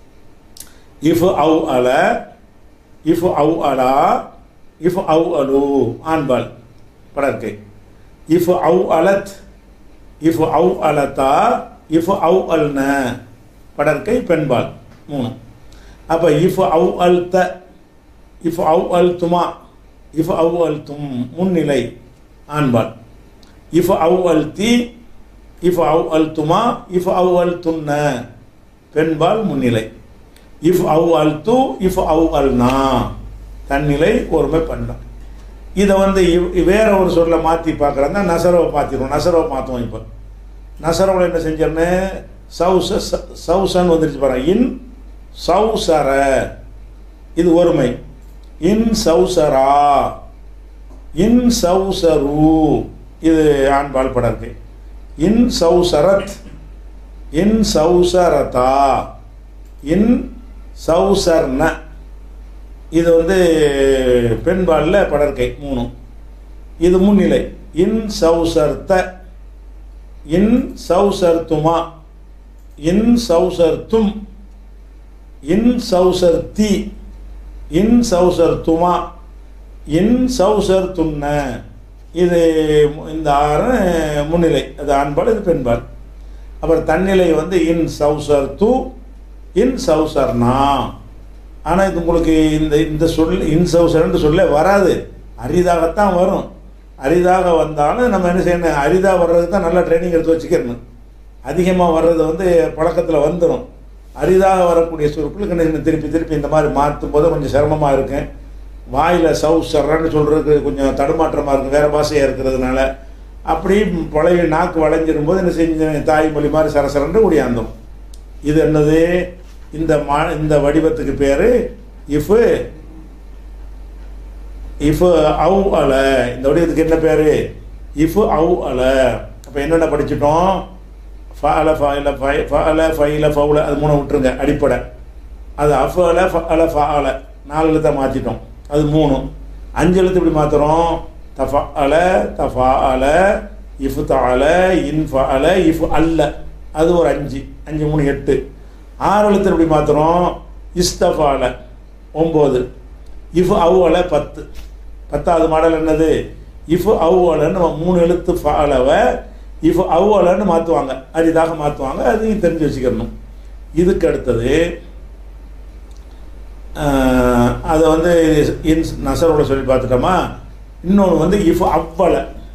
இஃப் அவு அல இஃப் அவு அலா இஃப் அவு அலு ஆண்பால் படம் இருக்கு இஃப் அவு அலத் இஃப் அவு அலத்தா இஃப் அவு அல்ன படற்கை பெண்பால் மூணு அப்போ இஃப் அவு அல் த இஃப் அவு அல் துமா இஃப் அவு அல் தும் முன்னிலை ஆண்பால் இஃப் அவு அல் தி இஃப் அவு அல் துமா இஃப் அவு அல் துன்ன பெண்பால் முன்னிலை இஃப் அவு அல் து இஃப் அவு அல் நா தன்னிலை ஒருமை பண்ணலாம் இதை வந்து இவ்- வேற ஒரு சொல்ல மாற்றி பார்க்குறாங்க நசரவை மாற்றிடுவோம் நசரவை மாற்றுவோம் இப்போ நசரவில் என்ன செஞ்சோன்னு சவுச ச- சவுசன்னு வந்துருச்சு பாருங்க இன் சவுசர இது ஒருமை இன் சவுசரா இன் சவுசரு இது ஆண்பால் படம் இருக்கு இன் சவுசரத் இன் சவுசரதா இன் சவுசர்ன இது வந்து பெண்பாலில் படற்கை மூணு இது முன்னிலை இன் சௌசர்த்த இன் சௌசர்த்துமா இன் சௌசர்த்தும் இன் சௌசர்த்தி இன் சௌசர்த்துமா இன் சௌசர்த்துன்ன இது இந்த ஆறு முன்னிலை அது ஆண்பால் இது பெண்பால் அப்புறம் தன்னிலை வந்து இன் சௌசர்த்து இன் சௌசர்னா ஆனால் இது உங்களுக்கு இந்த இந்த சொல் இன்சவுசர்ன்னு சொல்ல வராது அரிதாகத்தான் வரும் அரிதாக வந்தாலும் நம்ம என்ன செய்யணும் அரிதாக வர்றதுக்கு தான் நல்லா ட்ரைனிங் எடுத்து வச்சுக்கணும் அதிகமாக வர்றது வந்து பழக்கத்தில் வந்துடும் அரிதாக வரக்கூடிய சொற்களுக்கு நான் திருப்பி திருப்பி இந்த மாதிரி மாற்றும் போது கொஞ்சம் சிரமமாக இருக்கும் வாயில் சவு சர்றன்னு சொல்கிறதுக்கு கொஞ்சம் தடுமாற்றமாக இருக்கும் வேறு பாஷையாக இருக்கிறதுனால அப்படி பழைய நாக்கு வளைஞ்சிரும் போது என்ன செஞ்ச தாய்மொழி மாதிரி சரசரன்னு ஓடியாந்தோம் இது என்னது இந்த மா இந்த வடிவத்துக்கு பேர் இஃப் இஃப் அவு அல இந்த வடிவத்துக்கு என்ன பேர் இஃப் அவு அல அப்போ என்னென்ன படிச்சிட்டோம் ஃபஅல ஃபஅல ஃபை ஃபஅல ஃபைல ஃபவுல அது மூணு விட்டுருங்க அடிப்படை அது அஃப் அல ஃபஅல ஃபஅல நாலு எழுத்தை மாற்றிட்டோம் அது மூணு அஞ்சு எழுத்து இப்படி மாற்றுறோம் தஃப அல தஃபா அல இஃப் தஅல இன் ஃபஅல இஃப் அல்ல அது ஒரு அஞ்சு அஞ்சு மூணு எட்டு ஆறு எழுத்து எப்படி மாற்றுறோம் இஸ்தஃபால ஒம்பது இஃப் அவுவல பத்து பத்தாவது மாடல் என்னது இஃப் அவுவலன்னு நம்ம மூணு எழுத்து ஃபாலவை இஃப் அவ்வளன்னு மாற்றுவாங்க அரிதாக மாற்றுவாங்க அதையும் தெரிஞ்சு வச்சுக்கணும் இதுக்கு அடுத்தது ஆஹ், அதை வந்து இன் நசரோட சொல்லி பார்த்துட்டோமா இன்னொன்று வந்து இஃப் அவ்வள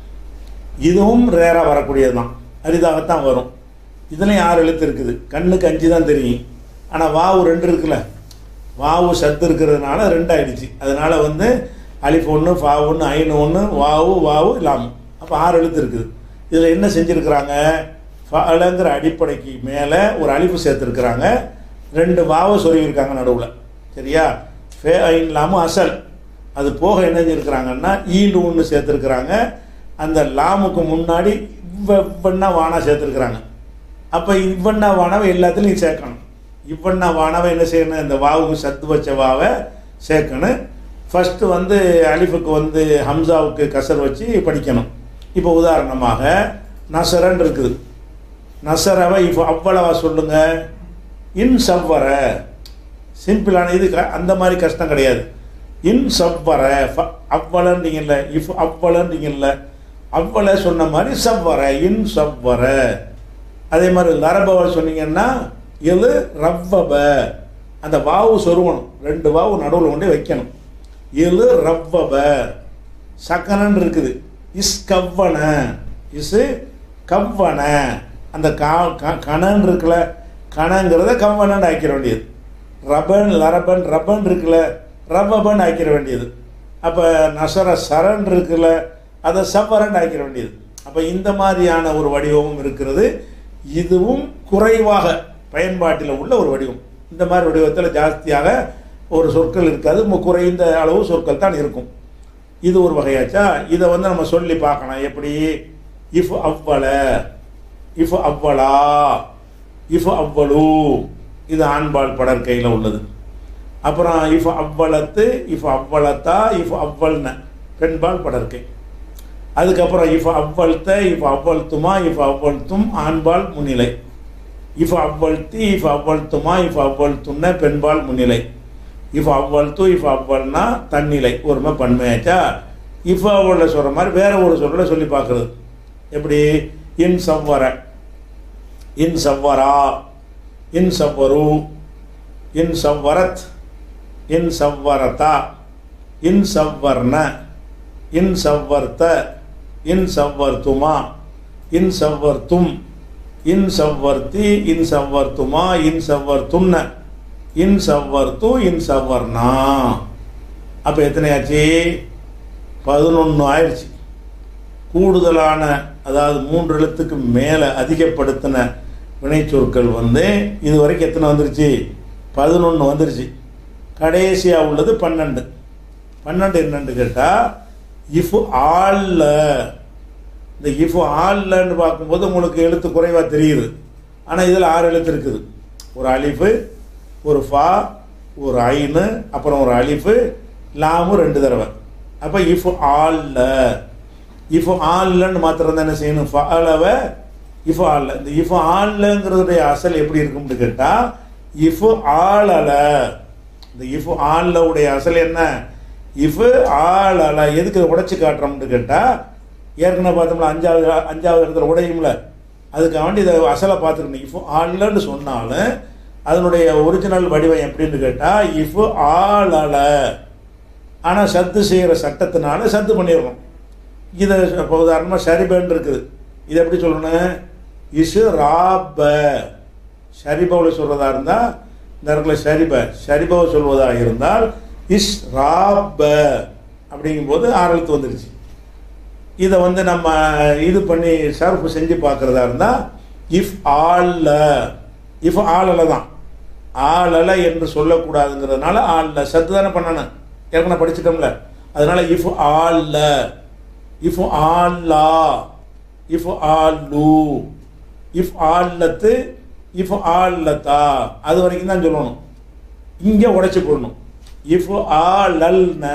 இதுவும் ரேராக வரக்கூடியது தான் அரிதாகத்தான் வரும் இதுலேயும் ஆறு எழுத்து இருக்குது கண்ணுக்கு அஞ்சு தான் தெரியும் ஆனால் வாவு ரெண்டு இருக்குல்ல வாவு சத்து இருக்கிறதுனால ரெண்டு ஆயிடுச்சு அதனால வந்து அலிஃப் ஒன்று ஃபா ஒன்று ஐனு ஒன்று வாவு வாவு இல்லாமல் அப்போ ஆறு எழுத்து இருக்குது இதில் என்ன செஞ்சுருக்கிறாங்க ஃபலங்கிற அடிப்படைக்கு மேலே ஒரு அலிஃபு சேர்த்துருக்குறாங்க ரெண்டு வாவை சொருகியிருக்காங்க நடுவில் சரியா ஃபே ஐன் இல்லாமல் அசல் அது போக என்ன செஞ்சுருக்கிறாங்கன்னா ஈண்டு ஒன்று சேர்த்துருக்குறாங்க அந்த லாமுக்கு முன்னாடி இவ்வண்ணா வானா சேர்த்துருக்குறாங்க அப்போ இவ்வண்ணா வானாவை எல்லாத்துலேயும் சேர்க்கணும் இவ்வண்ணா வானாவை என்ன செய்யணும் இந்த வாவுக்கு சத்து வச்ச வாவை சேர்க்கணும் ஃபஸ்ட்டு வந்து அலிஃபுக்கு வந்து ஹம்சாவுக்கு கசர் வச்சு படிக்கணும் இப்போ உதாரணமாக நசரன் இருக்குது நசரவை இப்போ அவ்வளவா சொல்லுங்க இன் சவ்வர சிம்பிளான இது க- அந்த மாதிரி கஷ்டம் கிடையாது இன் சவ்வர ஃப- அவ்வளன்றீங்கல்ல இஃப் அவ்வளன்றீங்கல்ல அவ்வள சொன்ன மாதிரி சவ்வர இன் சவ்வர அதே மாதிரி லரபவ சொன்னீங்கன்னா இது ரவ்வப அந்த வாவு சொருவணும் ரெண்டு வாவு நடுவில் கொண்டு வைக்கணும் இது ரவ்வப சக்கனன் இருக்குது இஸ் கவ்வன இஸ் கவ்வன அந்த கா க- கணன் இருக்குல்ல கணங்கிறத கவ்வனன்னு ஆக்கிற வேண்டியது ரபன் லரபன் ரபன் இருக்குல்ல ரவபன் ஆக்கிற வேண்டியது அப்போ நசர சரண் இருக்குல்ல அதை சவரன் ஆக்கிற வேண்டியது அப்போ இந்த மாதிரியான ஒரு வடிவமும் இருக்கிறது இதுவும் குறைவாக பயன்பாட்டில் உள்ள ஒரு வடிவம் இந்த மாதிரி வடிவத்தில் ஜாஸ்தியாக ஒரு சொற்கள் இருக்காது மு- குறைந்த அளவு சொற்கள் தான் இருக்கும் இது ஒரு வகையாச்சா இதை வந்து நம்ம சொல்லி பார்க்கணும் எப்படி இஃப் அவ்வள இஃப் அவ்வளா இஃப் அவ்வளு இது ஆண்பால் படற்கையில் உள்ளது அப்புறம் இஃப் அவ்வளத்து இஃப் அவ்வளத்தா இஃப் அவ்வள்ன பெண்பால் படற்கை அதுக்கப்புறம் இஃப் அவ்வள்த்த இஃப் அவ்வள்த்துமா இஃப் அவ்வள்த்தும் ஆண்பால் முன்னிலை இஃப் அவ்வள்த்தி இஃப் அவ்வள்த்துமா இஃப் அவ்வள்த்துன்ன பெண்பால் முன்னிலை இஃப் அவ்வள்த்து இஃப் அவ்வள்னா தன்னிலை ஒருமை பன்மையாச்சா இஃப் அவ்வள சொல்கிற மாதிரி வேற ஒரு சொல்ல சொல்லி பார்க்குறது எப்படி இன் சவ்வர இன் சவ்வரா இன் சவ்வரு இன் சவ்வரத் இன் சவ்வரதா இன் சவ்வர்ண இன் சவ்வர்த்த இன் சவ்வர்த்துமா இன் சவ்வர்த்தும் இன் சவ்வர்த்தி இன் சவ்வர்த்துமா இன் சவ்வர்த்துன்ன இன் சவ்வர்த்து இன் சவ்வர்ணா அப்போ எத்தனையாச்சு பதினொன்று ஆயிடுச்சு கூடுதலான அதாவது மூன்று எழுத்துக்கு மேலே அதிகப்படுத்தின வினைச்சொற்கள் வந்து இது வரைக்கும் எத்தனை வந்துருச்சு பதினொன்று வந்துருச்சு கடைசியாக உள்ளது பன்னெண்டு பன்னெண்டு என்னன்னு கேட்டால் இஃப் ஆல்ல இந்த இஃப் ஆல்லன்னு பார்க்கும்போது உங்களுக்கு எழுத்து குறைவாக தெரியுது ஆனால் இதில் ஆறு எழுத்து இருக்குது ஒரு அலிஃபு ஒரு ஃபா ஒரு ஐனு அப்புறம் ஒரு அலிஃபு லாமு ரெண்டு தடவை அப்போ இஃப் ஆல்ல இஃப் ஆல்லன்னு மாத்திரம் தான் என்ன செய்யணும் ஃபாலவை இஃப் ஆல்ல இந்த இஃப் ஆல்லங்கிறதுடைய அசல் எப்படி இருக்கும்னு கேட்டால் இஃப் ஆளல இந்த இஃப் ஆல்ல உடைய அசல் என்ன இஃப் ஆளல எதுக்கு இதை உடைச்சு காட்டுறோம்னு கேட்டால் ஏற்கனவே பார்த்தோம்ல அஞ்சாவது அஞ்சாவது இடத்துல உடையும்ல அதுக்கு வேண்டி இதை அசலை பார்த்துக்கணும் இஃப் ஆல்லன்னு சொன்னாலும் அதனுடைய ஒரிஜினல் வடிவம் எப்படின்னு கேட்டால் இஃப் ஆளல ஆனால் சத்து செய்கிற சட்டத்தினால சத்து பண்ணிடுறோம் இதை இப்போ உதாரணமாக ஷரிபன் இருக்குது இது எப்படி சொல்லணும் இசு ராப ஷரிபவில் சொல்வதா இருந்தால் இந்த இடத்துல ஷரிப ஷரிபவை சொல்வதாக இருந்தால் இஸ் ராப அப்படிங்கும்போது ஆரழுத்து வந்துருச்சு இதை வந்து நம்ம இது பண்ணி சர்ஃப் செஞ்சு பார்க்குறதா இருந்தால் இஃப் ஆல்ல இஃப் ஆளல தான் ஆளல என்று சொல்லக்கூடாதுங்கிறதுனால ஆல்ல சத்து தானே பண்ணணும் ஏற்கனவே படிச்சிட்டோம்ல அதனால இஃப் ஆல்ல இஃப் ஆல்லா இஃப் ஆல்லு இஃப் ஆல்லத்து இஃப் ஆல்லத்தா அது வரைக்கும் தான் சொல்லணும் இங்கே உடைச்சு போடணும் இஃப் ஆலல்ன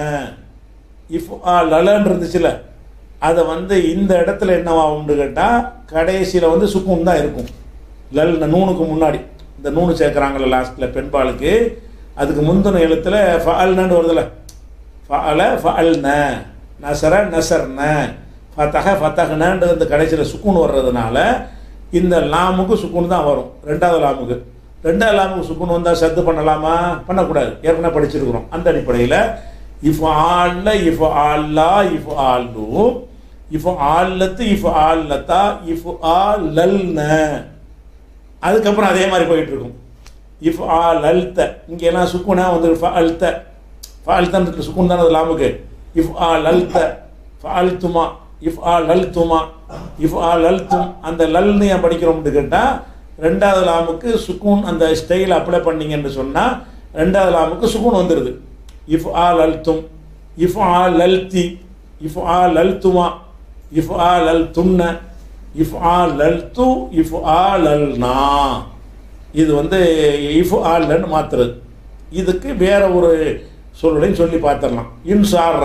இஃப் ஆலலன்னு இருந்துச்சுல அதை வந்து இந்த இடத்துல என்னவாகும்னு கேட்டால் கடைசியில் வந்து சுக்கும் தான் இருக்கும் லல் நூனுக்கு முன்னாடி இந்த நூனு சேர்க்குறாங்கல்ல லாஸ்ட்டில் பெண்பாலுக்கு அதுக்கு முந்தின எழுத்துல ஃபஅல்னு வருதுல்ல ஃபஅல ஃபஅல்ன நசர நசர்ன ஃபத்தஹ ஃபத்தஹ்னன்ற இந்த கடைசியில் சுக்கூன் வர்றதுனால இந்த லாமுக்கு சுக்கூன் தான் வரும் ரெண்டாவது லாமுக்கு ரெண்டாவது லாமுக்கு சுக்கூன் வந்தால் சத்து பண்ணலாமா பண்ணக்கூடாது ஏற்கனவே படிச்சிருக்கிறோம் அந்த அடிப்படையில் இஃப் ஆல்ல இஃப் ஆல்லா இஃப் ஆல்லு இஃப் ஆல்லத்து இஃப் ஆல்லத்தா இஃப் ஆல்லல்ன அதுக்கப்புறம் அதே மாதிரி போயிட்டு இருக்கும் இஃப் ஆ லல்த இங்கே எல்லாம் சுக்குனா வந்து ஃப அல்த ஃப அல்தன்றது சுக்குன் தானே அது லாமுக்கு இஃப் ஆ லல்த ஃப அல்துமா இஃப் ஆ லல்துமா இஃப் ஆ லல்தும் அந்த லல்னு ஏன் படிக்கிறோம்னு கேட்டால் ரெண்டாவது லாமுக்கு சுக்கூன் அந்த ஸ்டைல் அப்ளை பண்ணீங்கன்னு சொன்னால் ரெண்டாவது லாமுக்கு சுக்கூன் வந்துடுது இஃப் ஆ லல்தும் இஃப் ஆ லல்தி இஃப் ஆ லல்துமா இஃப் ஆ லல்துன்ன இஃப் ஆ லல்து இஃப் ஆ லல்னா இது வந்து இஃப் ஆல்லன்னு மாத்துறது இதுக்கு வேற ஒரு சொல்லையும் சொல்லி பார்த்துடலாம் இன்சார்ற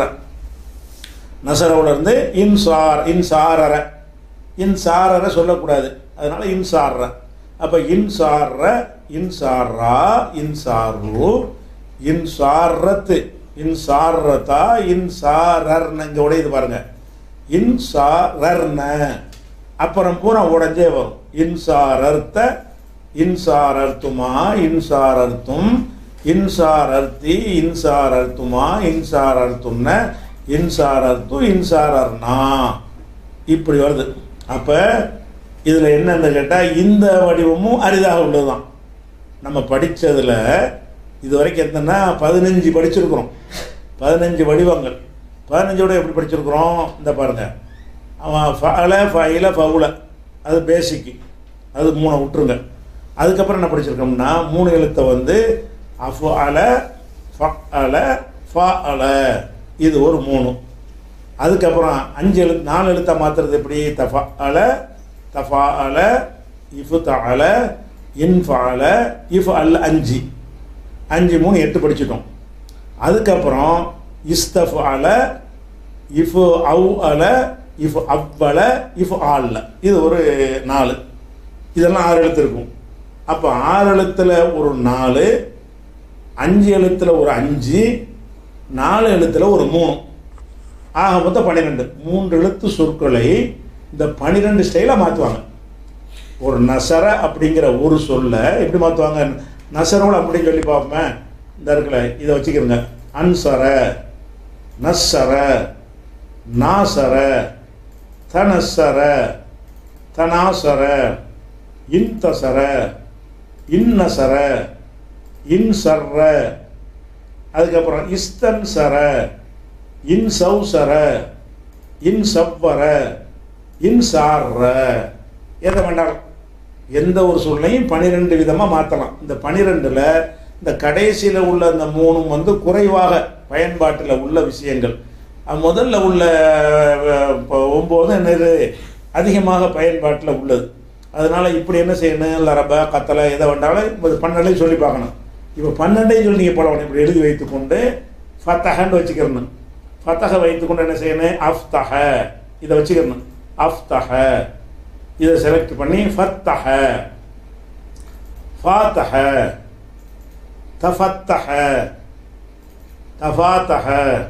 நசரவுல இருந்து இன்சார் இன்சாரர இன்சாரர சொல்லக்கூடாது அதனால இன்சார்ற அப்போ இன்சார்ற இன்சாரா இன்சாரு இன்சாரத்து இன்சாரதா இன்சாரர்னு இங்கே உடையுது பாருங்க இன்சாரர்ன அப்புறம் பூரா உடஞ்சே வரும் இன்சாரர்த்த இன்சாரர்த்துமா இன்சாரர்த்தும் இன்சாரர்த்தி இன்சாரர்த்துமா இன்சாரர்த்துன்ன இன்சாரர்த்து இன்சாரர்னா இப்படி வருது அப்போ இதில் என்னன்னு கேட்டால் இந்த வடிவமும் அரிதாக உள்ளதுதான் நம்ம படித்ததில் இது வரைக்கும் எத்தனை பதினஞ்சு படிச்சிருக்கிறோம் பதினஞ்சு வடிவங்கள் பதினஞ்சு வடிவம் எப்படி படிச்சிருக்கிறோம் இந்த பாருங்கள் அவன் ஃபல ஃபைல ஃபவுல அது பேசிக்கு அது மூணை விட்டுருங்க அதுக்கப்புறம் என்ன படிச்சிருக்கோம்னா மூணு எழுத்தை வந்து அஃப் அல ஃப அல ஃப அல இது ஒரு மூணு அதுக்கப்புறம் அஞ்சு எழுத்து நாலு எழுத்தை மாற்றுறது எப்படி தஃப அல தஃபா அல இஃபு தல இன்ஃப அல இஃப் அல் அஞ்சு அஞ்சு மூணு எட்டு படிச்சிட்டோம் அதுக்கப்புறம் இஸ்தஃப் அல இஃபு அவு அல இஃப் அவ்வல இஃப் ஆல்ல இது ஒரு நாலு இதெல்லாம் ஆறு எழுத்து இருக்கும் அப்போ ஆறு எழுத்தில் ஒரு நாலு அஞ்சு எழுத்தில் ஒரு அஞ்சு நாலு எழுத்தில் ஒரு மூணு ஆக மொத்தம் பன்னிரெண்டு மூன்று எழுத்து சொற்களை இந்த பன்னிரெண்டு ஸ்டைலாக மாற்றுவாங்க ஒரு நசர அப்படிங்கிற ஒரு சொல்ல எப்படி மாற்றுவாங்க நசரோட அப்படின்னு சொல்லி பார்ப்போமே இந்த இருக்குல்ல இதை வச்சுக்கிறோங்க அன்சர நஸ்ஸர நாசர தனசர தனாசர இன்தசர இன்னசர இன்சர்ற அதுக்கப்புறம் இஸ்தன்சர இன்சௌசர இன்சவ்வர இன்சார்ற எதை வேண்டாம் எந்த ஒரு சொல்லையும் பனிரெண்டு விதமாக மாற்றலாம் இந்த பனிரெண்டில் இந்த கடைசியில் உள்ள இந்த மூணும் வந்து குறைவாக பயன்பாட்டில் உள்ள விஷயங்கள் அஹ் முதல்ல உள்ள அஹ், இப்போ ஒம்பது என்னது அதிகமாக பயன்பாட்டில் உள்ளது அதனால் இப்படி என்ன செய்யணும் இல்லை ரப்ப கத்தலை எதை வேண்டாலும் இப்போ பன்னெண்டையும் சொல்லி பார்க்கணும் இப்போ பன்னெண்டையும் சொல்லி நீங்கள் பழகணும் இப்படி எழுதி வைத்துக்கொண்டு ஃபத்தஹன்னு வச்சுக்கிறணும் ஃபத்தஹ வைத்துக்கொண்டு என்ன செய்யணும் அஃப்தஹ இதை வச்சுக்கிறணும் அஃப்தஹ இதை செலக்ட் பண்ணி ஃபத்தஹ ஃபாத்தஹ தஃபத்தஹ தஃபாத்தஹ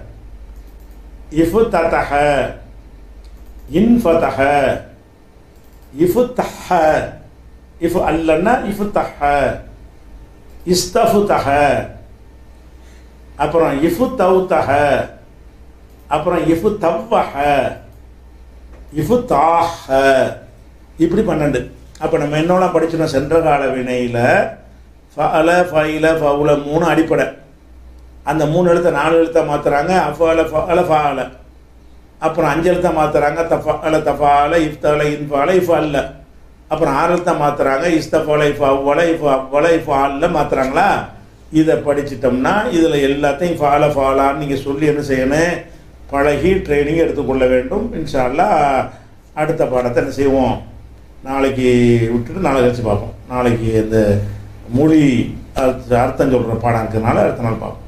இஃபுத்தஹ இன்ஃபதஹ இஃபுத்தஹ இஃபு அல்லன்னா இஃபுத்தஹ இஸ்தஃபுத்தஹ அப்புறம் இஃபு தௌத்தஹ அப்புறம் இஃபு தவ்வஹ இஃபு தாஹ இப்படி பன்னெண்டு அப்போ நம்ம என்னெல்லாம் படிச்சோம் சென்ற கால வினையில் ஃபஅல ஃபைல ஃபவுல மூணு அடிப்படை அந்த மூணு எழுத்தை நாலு எழுத்தை மாற்றுறாங்க அஃபால ஃபஅல ஃபஅல அப்புறம் அஞ்சு எழுத்தை மாற்றுறாங்க தஃபால தஃபால இஃப்தல இன்ஃபால இஃப் அல்ல அப்புறம் ஆறு எழுத்தை மாற்றுறாங்க இஸ்தஃபால இஃப் அவ்வள இஃப் அவ்வள இஃப் அல்ல மாற்றுறாங்களா இதை படிச்சிட்டோம்னா இதில் எல்லாத்தையும் ஃபால ஃபாலான்னு நீங்கள் சொல்லி என்ன செய்யணும் பழகி ட்ரைனிங் எடுத்துக்கொள்ள வேண்டும் இன்ஷா அல்லாஹ் அடுத்த பாடத்தை என்ன செய்வோம் நாளைக்கு விட்டுட்டு நாளை கழிச்சு பார்ப்போம் நாளைக்கு இந்த மொழி அர்த்த- அர்த்தம் சொல்கிற பாடம் இருக்கிறதுனால அடுத்த நாள் பார்ப்போம்